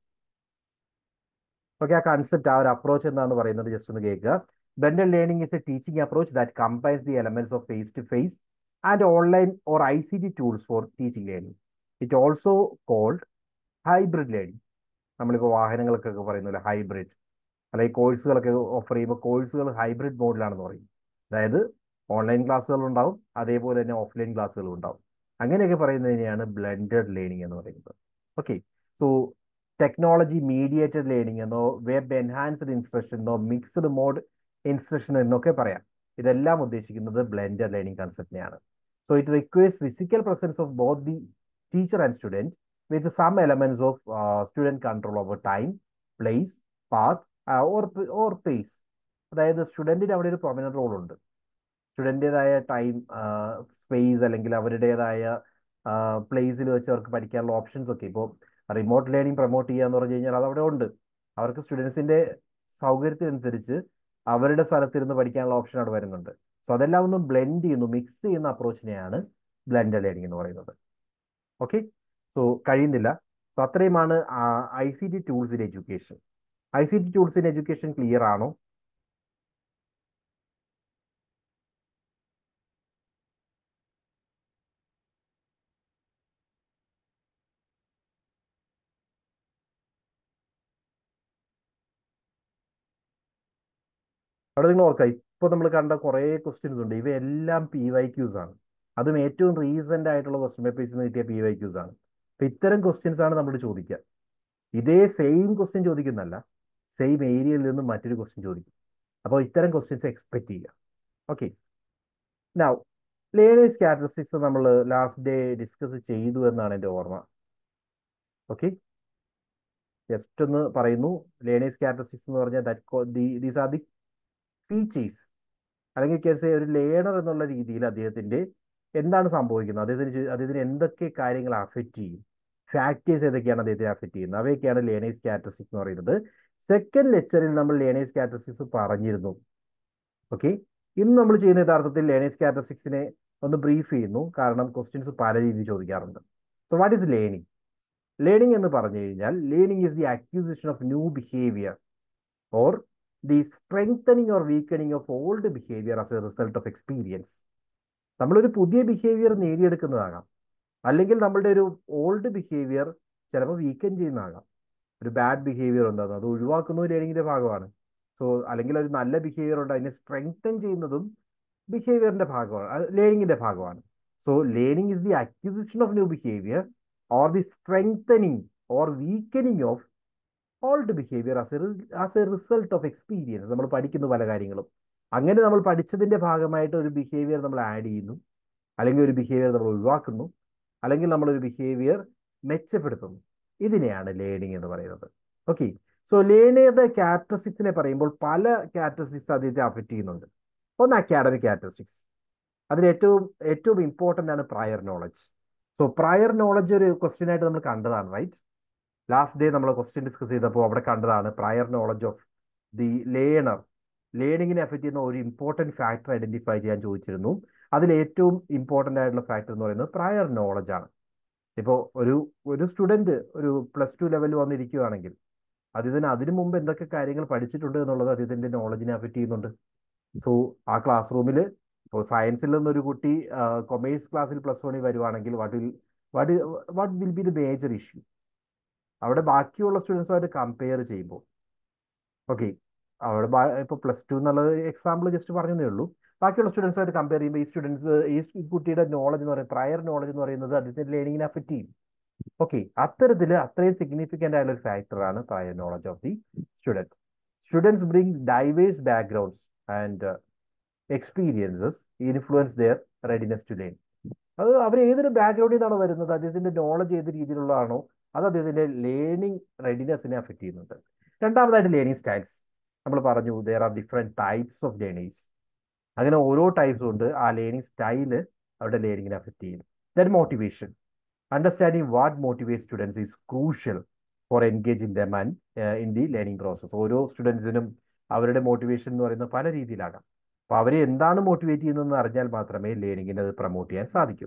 okay ആ കൺസെപ്റ്റ് ആ ഒരു അപ്രോച്ച് എന്താണെന്ന് പറയുന്നത് ജസ്റ്റ് ഒന്ന് കേൾക്കുക Blended learning is a teaching approach that combines the elements of face-to-face and online or ICT tools for teaching learning. It also called hybrid learning. നമ്മളിപ്പോൾ വാഹനങ്ങളൊക്കെ പറയുന്നില്ല ഹൈബ്രിഡ് അല്ലെങ്കിൽ കോഴ്സുകളൊക്കെ ഓഫർ ചെയ്യുമ്പോൾ കോഴ്സുകൾ ഹൈബ്രിഡ് മോഡിലാണെന്ന് പറയും അതായത് ഓൺലൈൻ ക്ലാസ്സുകൾ ഉണ്ടാവും അതേപോലെ തന്നെ ഓഫ്ലൈൻ ക്ലാസ്സുകളും ഉണ്ടാവും അങ്ങനെയൊക്കെ പറയുന്നതിനെയാണ് ബ്ലെൻഡഡ് ലേണിംഗ് എന്ന് പറയുന്നത് okay so technology mediated learning എന്നോ വെബ് എൻഹാൻസ്ഡ് ഇൻസ്ട്രക്ഷൻ എന്നോ മിക്സ്ഡ് മോഡ് ഇൻസ്ട്രക്ഷൻ എന്നൊക്കെ പറയാം ഇതെല്ലാം ഉദ്ദേശിക്കുന്നത് ബ്ലെൻഡഡ് ലേണിംഗ് കൺസെപ്റ്റിനെയാണ് so it requires physical presence of both the teacher and student with some elements of student control over time place path or or pace അതായത് സ്റ്റുഡൻറ്റിന് അവിടെ ഒരു പ്രൊമിനന്റ് റോൾ ഉണ്ട് സ്റ്റുഡൻറ്റേതായ ടൈം സ്പേസ് അല്ലെങ്കിൽ അവരുടേതായ പ്ലേസിൽ വെച്ച് അവർക്ക് പഠിക്കാനുള്ള ഓപ്ഷൻസ് ഒക്കെ ഇപ്പോൾ റിമോട്ട് ലേണിംഗ് പ്രൊമോട്ട് ചെയ്യുക എന്ന് പറഞ്ഞു കഴിഞ്ഞാൽ അത് അവിടെ ഉണ്ട് അവർക്ക് സ്റ്റുഡൻസിന്റെ സൗകര്യത്തിനനുസരിച്ച് അവരുടെ സ്ഥലത്തിരുന്ന് പഠിക്കാനുള്ള ഓപ്ഷൻ അവിടെ വരുന്നുണ്ട് സോ അതെല്ലാം ഒന്ന് ബ്ലെൻഡ് ചെയ്യുന്നു മിക്സ് ചെയ്യുന്ന അപ്രോച്ചിനെയാണ് ബ്ലെൻഡ് ലേണിംഗ് എന്ന് പറയുന്നത് ഓക്കെ സോ കഴിയുന്നില്ല സോ അത്രയുമാണ് I C T tools in education I C T tools in education clear ആണോ അവിടെ നിങ്ങൾ ഓർക്കുക ഇപ്പോൾ നമ്മൾ കണ്ട കുറേ ക്വസ്റ്റ്യൻസ് ഉണ്ട് ഇവയെല്ലാം പി വൈ ക്യൂസ് ആണ് അതും ഏറ്റവും റീസെന്റ് ആയിട്ടുള്ള ക്വസ്റ്റ്യൻ പേപ്പേഴ്സിൽ നിന്ന് കിട്ടിയ പി വൈ ക്യൂസ് ആണ് അപ്പൊ ഇത്തരം ക്വസ്റ്റ്യൻസ് ആണ് നമ്മൾ ചോദിക്കുക ഇതേ സെയിം ക്വസ്റ്റ്യൻ ചോദിക്കുന്നല്ല സെയിം ഏരിയയിൽ നിന്ന് മറ്റൊരു ക്വസ്റ്റ്യൻ ചോദിക്കും അപ്പോൾ ഇത്തരം ക്വസ്റ്റ്യൻസ് എക്സ്പെക്ട് ചെയ്യുക ഓക്കെ നൗ ലേണേഴ്സ് ക്യാരക്ടറിസ്റ്റിക്സ് നമ്മൾ ലാസ്റ്റ് ഡേ ഡിസ്കസ് ചെയ്തു എന്നാണ് എൻ്റെ ഓർമ്മ ഓക്കെ ജസ്റ്റ് ഒന്ന് പറയുന്നു ലേണേഴ്സ് ക്യാരക്ടറിസ്റ്റിക്സ് എന്ന് പറഞ്ഞാൽ ദീസ് ആർ ദി ഫീച്ചേഴ്സ് അല്ലെങ്കിൽ കേസ് ഒരു ലേണർ എന്നുള്ള രീതിയിൽ അദ്ദേഹത്തിന്റെ എന്താണ് സംഭവിക്കുന്നത് അദ്ദേഹത്തിന് അദ്ദേഹത്തിന് എന്തൊക്കെ കാര്യങ്ങൾ അഫക്റ്റ് ചെയ്യും ഫാക്ടേഴ്സ് ഏതൊക്കെയാണ് അദ്ദേഹത്തെ അഫക്റ്റ് ചെയ്യുന്നത് അവയൊക്കെയാണ് ലേണേഴ്സ് ക്യാരക്ടറിസ്റ്റിക്സ് എന്ന് പറയുന്നത് സെക്കൻഡ് ലെക്ചറിൽ നമ്മൾ ലേണേഴ്സ് ക്യാരക്ടറിസ്റ്റിക്സ് പറഞ്ഞിരുന്നു ഓക്കെ ഇന്ന് നമ്മൾ ചെയ്യുന്ന യഥാർത്ഥത്തിൽ ലേണേഴ്സ് ക്യാരക്ടറിസ്റ്റിക്സിനെ ഒന്ന് ബ്രീഫ് ചെയ്യുന്നു കാരണം ക്വസ്റ്റ്യൻസ് പല രീതിയിൽ ചോദിക്കാറുണ്ട് so what is learning learning എന്ന് പറഞ്ഞു കഴിഞ്ഞാൽ learning is the acquisition of new behaviour or the strengthening or weakening of old behaviour as a result of experience നമ്മളൊരു പുതിയ ബിഹേവിയർ നേടിയെടുക്കുന്നതാകാം അല്ലെങ്കിൽ നമ്മളുടെ ഒരു ഓൾഡ് ബിഹേവിയർ ചിലപ്പോൾ വീക്കൻ ചെയ്യുന്നതാകാം ഒരു ബാഡ് ബിഹേവിയർ ഉണ്ടാകുന്നത് അത് ഒഴിവാക്കുന്നത് ലേണിങ്ങിന്റെ ഭാഗമാണ് സോ അല്ലെങ്കിൽ ഒരു നല്ല ബിഹേവിയർ ഉണ്ട് അതിനെ സ്ട്രെങ്തൻ ചെയ്യുന്നതും ബിഹേവിയറിന്റെ ഭാഗമാണ് ലേണിങ്ങിന്റെ ഭാഗമാണ് so learning is the acquisition of new behaviour or the strengthening or weakening of old behaviour as a as a result of experience നമ്മൾ പഠിക്കുന്ന പല കാര്യങ്ങളും അങ്ങനെ നമ്മൾ പഠിച്ചതിന്റെ ഭാഗമായിട്ട് ഒരു ബിഹേവിയർ നമ്മൾ ആഡ് ചെയ്യുന്നു അല്ലെങ്കിൽ ഒരു ബിഹേവിയർ നമ്മൾ ഒഴിവാക്കുന്നു അല്ലെങ്കിൽ നമ്മൾ ഒരു ബിഹേവിയർ മെച്ചപ്പെടുത്തുന്നു ഇതിനെയാണ് ലേണിംഗ് എന്ന് പറയുന്നത് ഓക്കെ സോ ലേണിയുടെ ക്യാരക്ടറിസ്റ്റിക്സിനെ പറയുമ്പോൾ പല ക്യാരക്ടറിസ്റ്റിക്സ് അദ്ദേഹത്തെ അഫക്റ്റ് ചെയ്യുന്നുണ്ട് ഒന്ന് അക്കാഡമിക് ക്യാരക്ടറിസ്റ്റിക്സ് അതിൽ ഏറ്റവും ഏറ്റവും ഇമ്പോർട്ടൻ്റ് ആണ് prior knowledge so prior knowledge ഒരു ക്വസ്റ്റ്യൻ ആയിട്ട് നമ്മൾ കണ്ടതാണ് റൈറ്റ് ലാസ്റ്റ് ഡേ നമ്മൾ ക്വസ്റ്റ്യൻ ഡിസ്കസ് ചെയ്തപ്പോൾ അവിടെ കണ്ടതാണ് prior knowledge of the learner ലേണിങ്ങിനെ അഫക്റ്റ് ചെയ്യുന്ന ഒരു ഇമ്പോർട്ടൻറ്റ് ഫാക്ടർ ഐഡന്റിഫൈ ചെയ്യാൻ ചോദിച്ചിരുന്നു അതിൽ ഏറ്റവും ഇമ്പോർട്ടൻ്റ് ആയിട്ടുള്ള ഫാക്ടർ എന്ന് പറയുന്നത് പ്രയർ നോളജ് ആണ് ഇപ്പോൾ ഒരു ഒരു സ്റ്റുഡൻറ് ഒരു പ്ലസ് ടു ലെവലിൽ വന്നിരിക്കുകയാണെങ്കിൽ അദ്ദേഹത്തിന് അതിനു മുമ്പ് എന്തൊക്കെ കാര്യങ്ങൾ പഠിച്ചിട്ടുണ്ട് എന്നുള്ളത് അദ്ദേഹത്തിന്റെ നോളജിനെ അഫക്റ്റ് ചെയ്യുന്നുണ്ട് സോ ആ ക്ലാസ് റൂമിൽ ഇപ്പോൾ സയൻസിൽ നിന്നൊരു കുട്ടി കൊമേഴ്സ് ക്ലാസ്സിൽ പ്ലസ് വണ്ണിൽ വരുവാണെങ്കിൽ what will what what will be the major issue അവിടെ ബാക്കിയുള്ള സ്റ്റുഡൻസുമായിട്ട് കമ്പയർ ചെയ്യുമ്പോൾ ഓക്കെ അവിടെ ഇപ്പോൾ പ്ലസ് ടു എന്നുള്ളത് എക്സാമ്പിൾ ജസ്റ്റ് പറഞ്ഞതേ ഉള്ളൂ ബാക്കിയുള്ള സ്റ്റുഡൻസുമായിട്ട് കമ്പയർ ചെയ്യുമ്പോൾ ഈ സ്റ്റുഡൻസ് ഈ കുട്ടിയുടെ നോളജ് എന്ന് പറയുന്നത് പ്രയർ നോളജ് എന്ന് പറയുന്നത് അതിന്റെ ലേണിങ്ങിനെ അഫക്റ്റ് ചെയ്യും ഓക്കെ അത്തരത്തിൽ അത്രയും സിഗ്നിഫിക്കൻ്റ് ആയിട്ടുള്ള ഒരു ഫാക്ടറാണ് prior knowledge of the student students bring diverse backgrounds and experiences influence their readiness to learn അത് അവർ ഏതൊരു ബാക്ക്ഗ്രൗണ്ടിൽ നിന്നാണ് വരുന്നത് അദ്ദേഹത്തിന്റെ നോളജ് ഏത് രീതിയിലുള്ളതാണോ അത് അദ്ദേഹത്തിന്റെ ലേണിംഗ് റെഡിനെസ്സിനെ അഫക്റ്റ് ചെയ്യുന്നുണ്ട് രണ്ടാമതായിട്ട് ലേണിംഗ് സ്റ്റൈൽസ് നമ്മൾ പറഞ്ഞു there are different types of learnings അങ്ങനെ ഓരോ ടൈപ്സും ഉണ്ട് ആ ലേണിംഗ് സ്റ്റൈല് അവരുടെ ലേണിങ്ങിനെ അഫക്റ്റ് ചെയ്യും then motivation understanding what motivate students is crucial for engage in them and in the learning process ഓരോ സ്റ്റുഡൻസിനും അവരുടെ മോട്ടിവേഷൻ എന്ന് പറയുന്നത് പല രീതിയിലാകാം അപ്പോൾ അവരെ എന്താണ് മോട്ടിവേറ്റ് ചെയ്യുന്നതെന്ന് അറിഞ്ഞാൽ മാത്രമേ ലേണിങ്ങിനെ അത് പ്രൊമോട്ട് ചെയ്യാൻ സാധിക്കൂ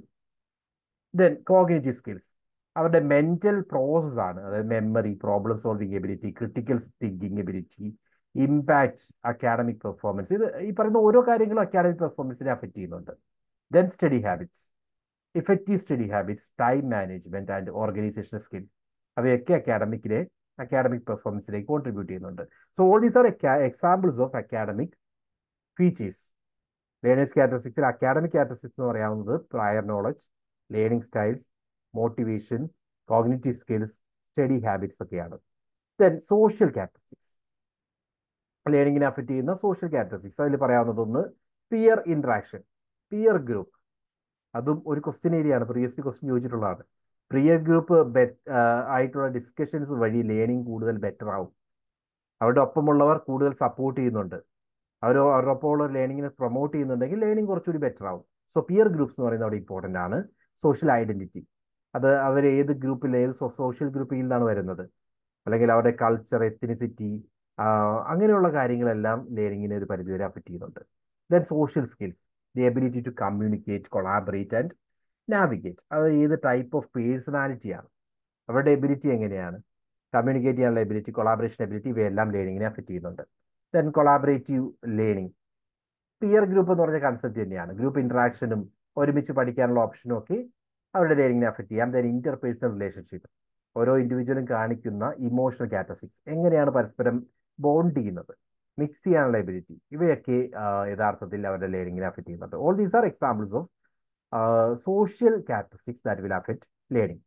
ദെൻ കോഗ്നേറ്റീവ് സ്കിൽസ് അവരുടെ മെന്റൽ പ്രോസസ് ആണ് അതായത് memory problem solving ability critical thinking ability impact academic performance ഇത് ഈ പറയുന്ന ഓരോ കാര്യങ്ങളും അക്കാഡമിക് പെർഫോമൻസിനെ അഫക്റ്റ് ചെയ്യുന്നുണ്ട് then study habits effective study habits time management and organisation skill അവയൊക്കെ അക്കാഡമിക്കിലെ അക്കാഡമിക് പെർഫോമൻസിലേക്ക് കോൺട്രിബ്യൂട്ട് ചെയ്യുന്നുണ്ട് so all these are examples of academic features learners ക്യാരക്ടറിസ്റ്റിക്സിൽ അക്കാഡമിക് ക്യാരക്ടറിസ്റ്റിക്സ് എന്ന് പറയുന്നത് prior knowledge learning styles motivation cognitive skills study habits ഒക്കെയാണ് then social characteristics ലേണിങ്ങിനെ affect ചെയ്യുന്ന സോഷ്യൽ ക്യാരക്ടറിസ്റ്റിക്സ് അതിൽ പറയാവുന്നതൊന്ന് പിയർ ഇൻട്രാക്ഷൻ പിയർ ഗ്രൂപ്പ് അതും ഒരു ക്വസ്റ്റ്യൻ ഏരിയ ആണ് പ്രീവിയസ്ലി ക്വസ്റ്റ്യൻ ചോദിച്ചിട്ടുള്ളതാണ് പിയർ ഗ്രൂപ്പ് ആയിട്ടുള്ള ഡിസ്കഷൻസ് വഴി ലേണിംഗ് കൂടുതൽ ബെറ്റർ ആവും അവരുടെ ഒപ്പമുള്ളവർ കൂടുതൽ സപ്പോർട്ട് ചെയ്യുന്നുണ്ട് അവർ അവരുടെ ഒപ്പമുള്ള ലേണിങ്ങിനെ പ്രൊമോട്ട് ചെയ്യുന്നുണ്ടെങ്കിൽ ലേണിംഗ് കുറച്ചുകൂടി ബെറ്റർ ആവും സോ പിയർ ഗ്രൂപ്പ്സ് എന്ന് പറയുന്നത് അവിടെ ഇമ്പോർട്ടൻ്റ് ആണ് സോഷ്യൽ ഐഡന്റിറ്റി അത് അവർ ഏത് ഗ്രൂപ്പിൽ ഏത് സോഷ്യൽ ഗ്രൂപ്പിൽ നിന്നാണ് വരുന്നത് അല്ലെങ്കിൽ അവരുടെ കൾച്ചർ എത്തിനിസിറ്റി അങ്ങനെയുള്ള കാര്യങ്ങളെല്ലാം ലേണിങ്ങിനെ ഒരു പരിധിവരെ അഫക്റ്റ് ചെയ്യുന്നുണ്ട് then social skills the ability to communicate collaborate and navigate അത് ഏത് ടൈപ്പ് ഓഫ് പേഴ്സണാലിറ്റിയാണ് അവരുടെ എബിലിറ്റി എങ്ങനെയാണ് കമ്മ്യൂണിക്കേറ്റ് ചെയ്യാനുള്ള എബിലിറ്റി കൊളാബറേഷൻ എബിലിറ്റി ഇവയെല്ലാം ലേണിങ്ങിനെ അഫക്റ്റ് ചെയ്യുന്നുണ്ട് then collaborative learning peer group എന്ന് പറഞ്ഞ കൺസെപ്റ്റ് തന്നെയാണ് ഗ്രൂപ്പ് ഇന്ററാക്ഷനും ഒരുമിച്ച് പഠിക്കാനുള്ള ഓപ്ഷനും ഒക്കെ അവരുടെ ലേണിങ്ങിനെ അഫക്റ്റ് ചെയ്യാം ദെൻ ഇന്റർപേഴ്സണൽ റിലേഷൻഷിപ്പ് ഓരോ ഇൻഡിവിജ്വലും കാണിക്കുന്ന ഇമോഷണൽ കാറ്റസിക്സ് എങ്ങനെയാണ് പരസ്പരം ബോണ്ട് ചെയ്യുന്നത് മിക്സ് ചെയ്യാനുള്ള എബിലിറ്റി ഇവയൊക്കെ യഥാർത്ഥത്തിൽ അവരുടെ ലേണിങ്ങിനെ അഫക്റ്റ് ചെയ്യുന്നുണ്ട് all these are examples of social characteristics that will affect learning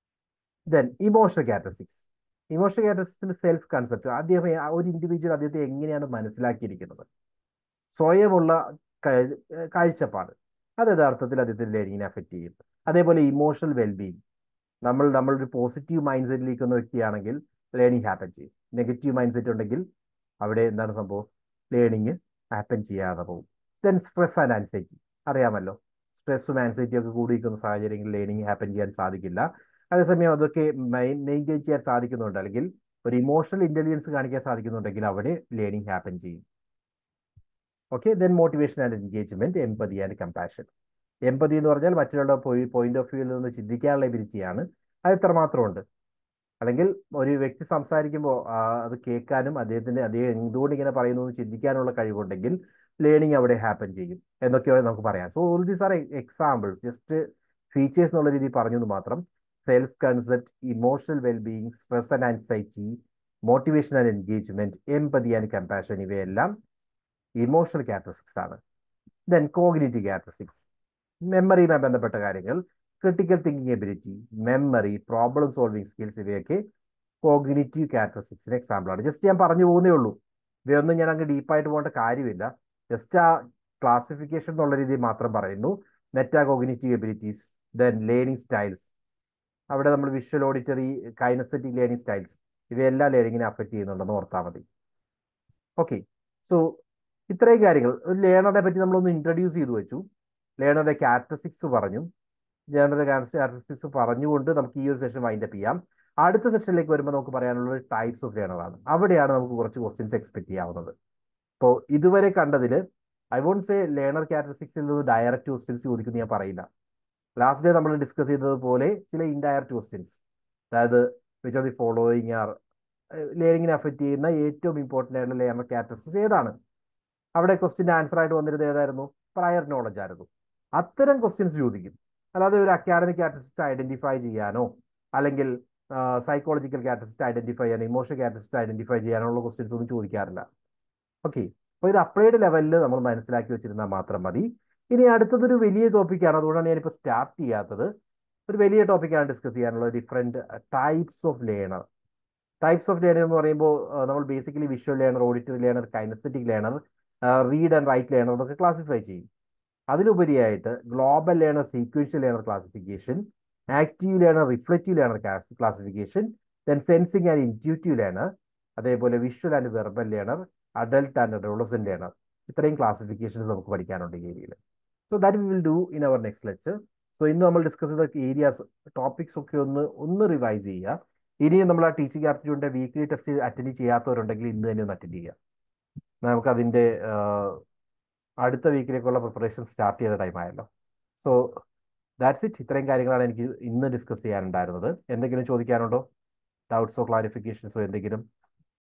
then emotional characteristics emotional കാറ്റസിക്സിന്റെ സെൽഫ് കൺസെപ്റ്റ് അദ്ദേഹം ഒരു ഇൻഡിവിജ്വൽ അദ്ദേഹത്തെ എങ്ങനെയാണ് മനസ്സിലാക്കിയിരിക്കുന്നത് സ്വയമുള്ള കാഴ്ചപ്പാട് അത് യഥാർത്ഥത്തിൽ അദ്ദേഹത്തിന്റെ ലേണിങ്ങിനെ അഫക്റ്റ് ചെയ്യും അതേപോലെ ഇമോഷണൽ വെൽബീങ് നമ്മൾ നമ്മളൊരു പോസിറ്റീവ് മൈൻഡ് സെറ്റിലിരിക്കുന്ന വ്യക്തിയാണെങ്കിൽ ലേണിംഗ് ഹാപ്പൻ ചെയ്യും നെഗറ്റീവ് മൈൻഡ് സെറ്റ് ഉണ്ടെങ്കിൽ അവിടെ എന്താണ് സംഭവം ലേണിംഗ് ഹാപ്പൻ ചെയ്യാതെ പോകും ദെൻ സ്ട്രെസ് ആൻഡ് ആൻസൈറ്റി അറിയാമല്ലോ സ്ട്രെസ്സും ആൻസൈറ്റിയും ഒക്കെ കൂടിയിരിക്കുന്ന സാഹചര്യങ്ങളിൽ ലേണിംഗ് ഹാപ്പൻ ചെയ്യാൻ സാധിക്കില്ല അതേസമയം അതൊക്കെ മെയിൻറ്റെയിൻ ചെയ്യാൻ സാധിക്കുന്നുണ്ട് അല്ലെങ്കിൽ ഒരു ഇമോഷണൽ ഇന്റലിജൻസ് കാണിക്കാൻ സാധിക്കുന്നുണ്ടെങ്കിൽ അവിടെ ലേണിംഗ് ഹാപ്പൻ ചെയ്യും okay then motivation and engagement empathy and compassion empathy എന്ന് പറഞ്ഞാൽ മറ്റുള്ളവരുടെ പോയിന്റ് ഓഫ് വ്യൂവിൽ നിന്ന് ചിന്തിക്കാനുള്ള എബിലിറ്റിയാണ് അത് എത്രമാത്രം ഉണ്ട് അല്ലെങ്കിൽ ഒരു വ്യക്തി സംസാരിക്കുമ്പോൾ അത് കേൾക്കാനും അദ്ദേഹത്തിന് അദ്ദേഹം എന്തുകൊണ്ട് ഇങ്ങനെ പറയുന്നു എന്ന് ചിന്തിക്കാനുള്ള കഴിവുണ്ടെങ്കിൽ ലേണിംഗ് അവിടെ ഹാപ്പൻ ചെയ്യും എന്നൊക്കെ നമുക്ക് പറയാം so all these are examples just features എന്നുള്ള രീതിയിൽ പറഞ്ഞു എന്ന് മാത്രം self concept emotional wellbeing stress and anxiety motivation and engagement empathy and compassion ഇവയെല്ലാം ഇമോഷണൽ ക്യാരക്ടറിസ്റ്റിക്സ് ആണ് ദെൻ കോഗ്നേറ്റീവ് ക്യാരക്ടറിസ്റ്റിക്സ് മെമ്മറിയുമായി ബന്ധപ്പെട്ട കാര്യങ്ങൾ critical thinking ability memory problem solving skills ഇവയൊക്കെ കോഗ്നേറ്റീവ് ക്യാരക്ടറിസ്റ്റിക്സിന് എക്സാമ്പിൾ ആണ് ജസ്റ്റ് ഞാൻ പറഞ്ഞു പോകുന്നേ ഉള്ളൂ ഇവയൊന്നും ഞാൻ അങ്ങ് ഡീപ്പായിട്ട് പോകേണ്ട കാര്യമില്ല ജസ്റ്റ് ആ ക്ലാസിഫിക്കേഷൻ എന്നുള്ള രീതിയിൽ മാത്രം പറയുന്നു metacognitive abilities then learning styles അവിടെ നമ്മൾ visual auditory kinesthetic learning styles ഇവയെല്ലാം ലേണിങ്ങിനെ അഫക്റ്റ് ചെയ്യുന്നുണ്ടെന്ന് ഓർത്താൽ മതി ഓക്കെ സോ ഇത്രയും കാര്യങ്ങൾ ഒരു ലേണറെ പറ്റി നമ്മളൊന്ന് ഇൻട്രൊഡ്യൂസ് ചെയ്തു വെച്ചു ലേണറുടെ ക്യാരക്ടറിസ്റ്റിക്സ് പറഞ്ഞു ലേണറുടെ ക്യാരക്ടറിസ്റ്റിക്സ് പറഞ്ഞുകൊണ്ട് നമുക്ക് ഈ ഒരു സെഷൻ വൈൻഡപ്പ് ചെയ്യാം അടുത്ത സെഷനിലേക്ക് വരുമ്പോൾ നമുക്ക് പറയാനുള്ളത് ടൈപ്സ് ഓഫ് ലേണറാണ് അവിടെയാണ് നമുക്ക് കുറച്ച് ക്വസ്റ്റ്യൻസ് എക്സ്പെക്ട് ചെയ്യാവുന്നത് ഇപ്പോൾ ഇതുവരെ കണ്ടതിൽ ഐ വോണ്ട് സേ ലേണർ ക്യാരക്ടറിസ്റ്റിക്സിൽ നിന്ന് ഡയറക്റ്റ് ക്വസ്റ്റ്യൻസ് ചോദിക്കുന്നു ഞാൻ പറയില്ല ലാസ്റ്റ് ഡേ നമ്മൾ ഡിസ്കസ് ചെയ്തതുപോലെ ചില ഇൻഡയറക്റ്റ് ക്വസ്റ്റ്യൻസ് അതായത് which of the following are ലേണിങ്ങിനെ അഫക്റ്റ് ചെയ്യുന്ന ഏറ്റവും ഇമ്പോർട്ടൻ്റ് ആയിട്ടുള്ള ലേണർ ക്യാരക്ടറിസ്റ്റിക്സ് ഏതാണ് അവിടെ ക്വസ്റ്റിൻ്റെ ആൻസർ ആയിട്ട് വന്നിരുന്നത് ഏതായിരുന്നു പ്രയർ നോളജ് ആയിരുന്നു അത്തരം ക്വസ്റ്റ്യൻസ് ചോദിക്കും അല്ലാതെ ഒരു അക്കാഡമിക് ക്യാരക്ടറിസ്റ്റിക്സ് ഐഡന്റിഫൈ ചെയ്യാനോ അല്ലെങ്കിൽ സൈക്കോളജിക്കൽ ക്യാരക്ടറിസ്റ്റിക്സ് ഐഡന്റിഫൈ ചെയ്യാനോ ഇമോഷണൽ ക്യാരക്ടറിസ്റ്റിക്സ് ഐഡന്റിഫൈ ചെയ്യാനുള്ള ക്വസ്റ്റ്യൻസ് ഒന്നും ചോദിക്കാറില്ല ഓക്കെ അപ്പോൾ ഇത് അപ്ലൈഡ് ലെവലിൽ നമ്മൾ മനസ്സിലാക്കി വെച്ചിരുന്നാൽ മാത്രം മതി ഇനി അടുത്തതൊരു വലിയ ടോപ്പിക്കാണ് അതുകൊണ്ടാണ് ഞാനിപ്പോൾ സ്റ്റാർട്ട് ചെയ്യാത്തത് ഒരു വലിയ ടോപ്പിക്കാണ് ഡിസ്കസ് ചെയ്യാനുള്ളത് different types of learner types of learner എന്ന് പറയുമ്പോൾ നമ്മൾ basically visual learner auditory learner kinesthetic learner read and write learner എന്നൊക്കെ ക്ലാസിഫൈ ചെയ്യും അതിലുപരിയായിട്ട് global learner sequential learner classification active learner reflective learner classification then sensing and intuitive learner അതേപോലെ visual and verbal learner adult and adolescent learner ഇത്രയും classifications നമുക്ക് പഠിക്കാനുണ്ട് ഈ ഏരിയയിൽ so that we will do in our next lecture so ഇന്ന് നമ്മൾ discuss ചെയ്ത areas topics ഒക്കെ ഒന്ന് ഒന്ന് റിവൈസ് ചെയ്യുക ഇനിയും നമ്മൾ ആ ടീച്ചിങ് ആപ്റ്റിറ്റ്യൂഡിന്റെ വീക്ക്ലി ടെസ്റ്റ് അറ്റൻഡ് ചെയ്യാത്തവരുണ്ടെങ്കിൽ ഇന്ന് തന്നെ ഒന്ന് അറ്റൻഡ് ചെയ്യുക നമുക്ക് അതിന്റെ അടുത്ത വീക്കിലേക്കുള്ള പ്രിപ്പറേഷൻ സ്റ്റാർട്ട് ചെയ്ത ടൈം ആയല്ലോ സോ ദാറ്റ്സ് ഇറ്റ് ഇത്രയും കാര്യങ്ങളാണ് എനിക്ക് ഇന്ന് ഡിസ്കസ് ചെയ്യാനുണ്ടായിരുന്നത് എന്തെങ്കിലും ചോദിക്കാനുണ്ടോ ഡൗട്ട്സോ ക്ലാരിഫിക്കേഷൻസോ എന്തെങ്കിലും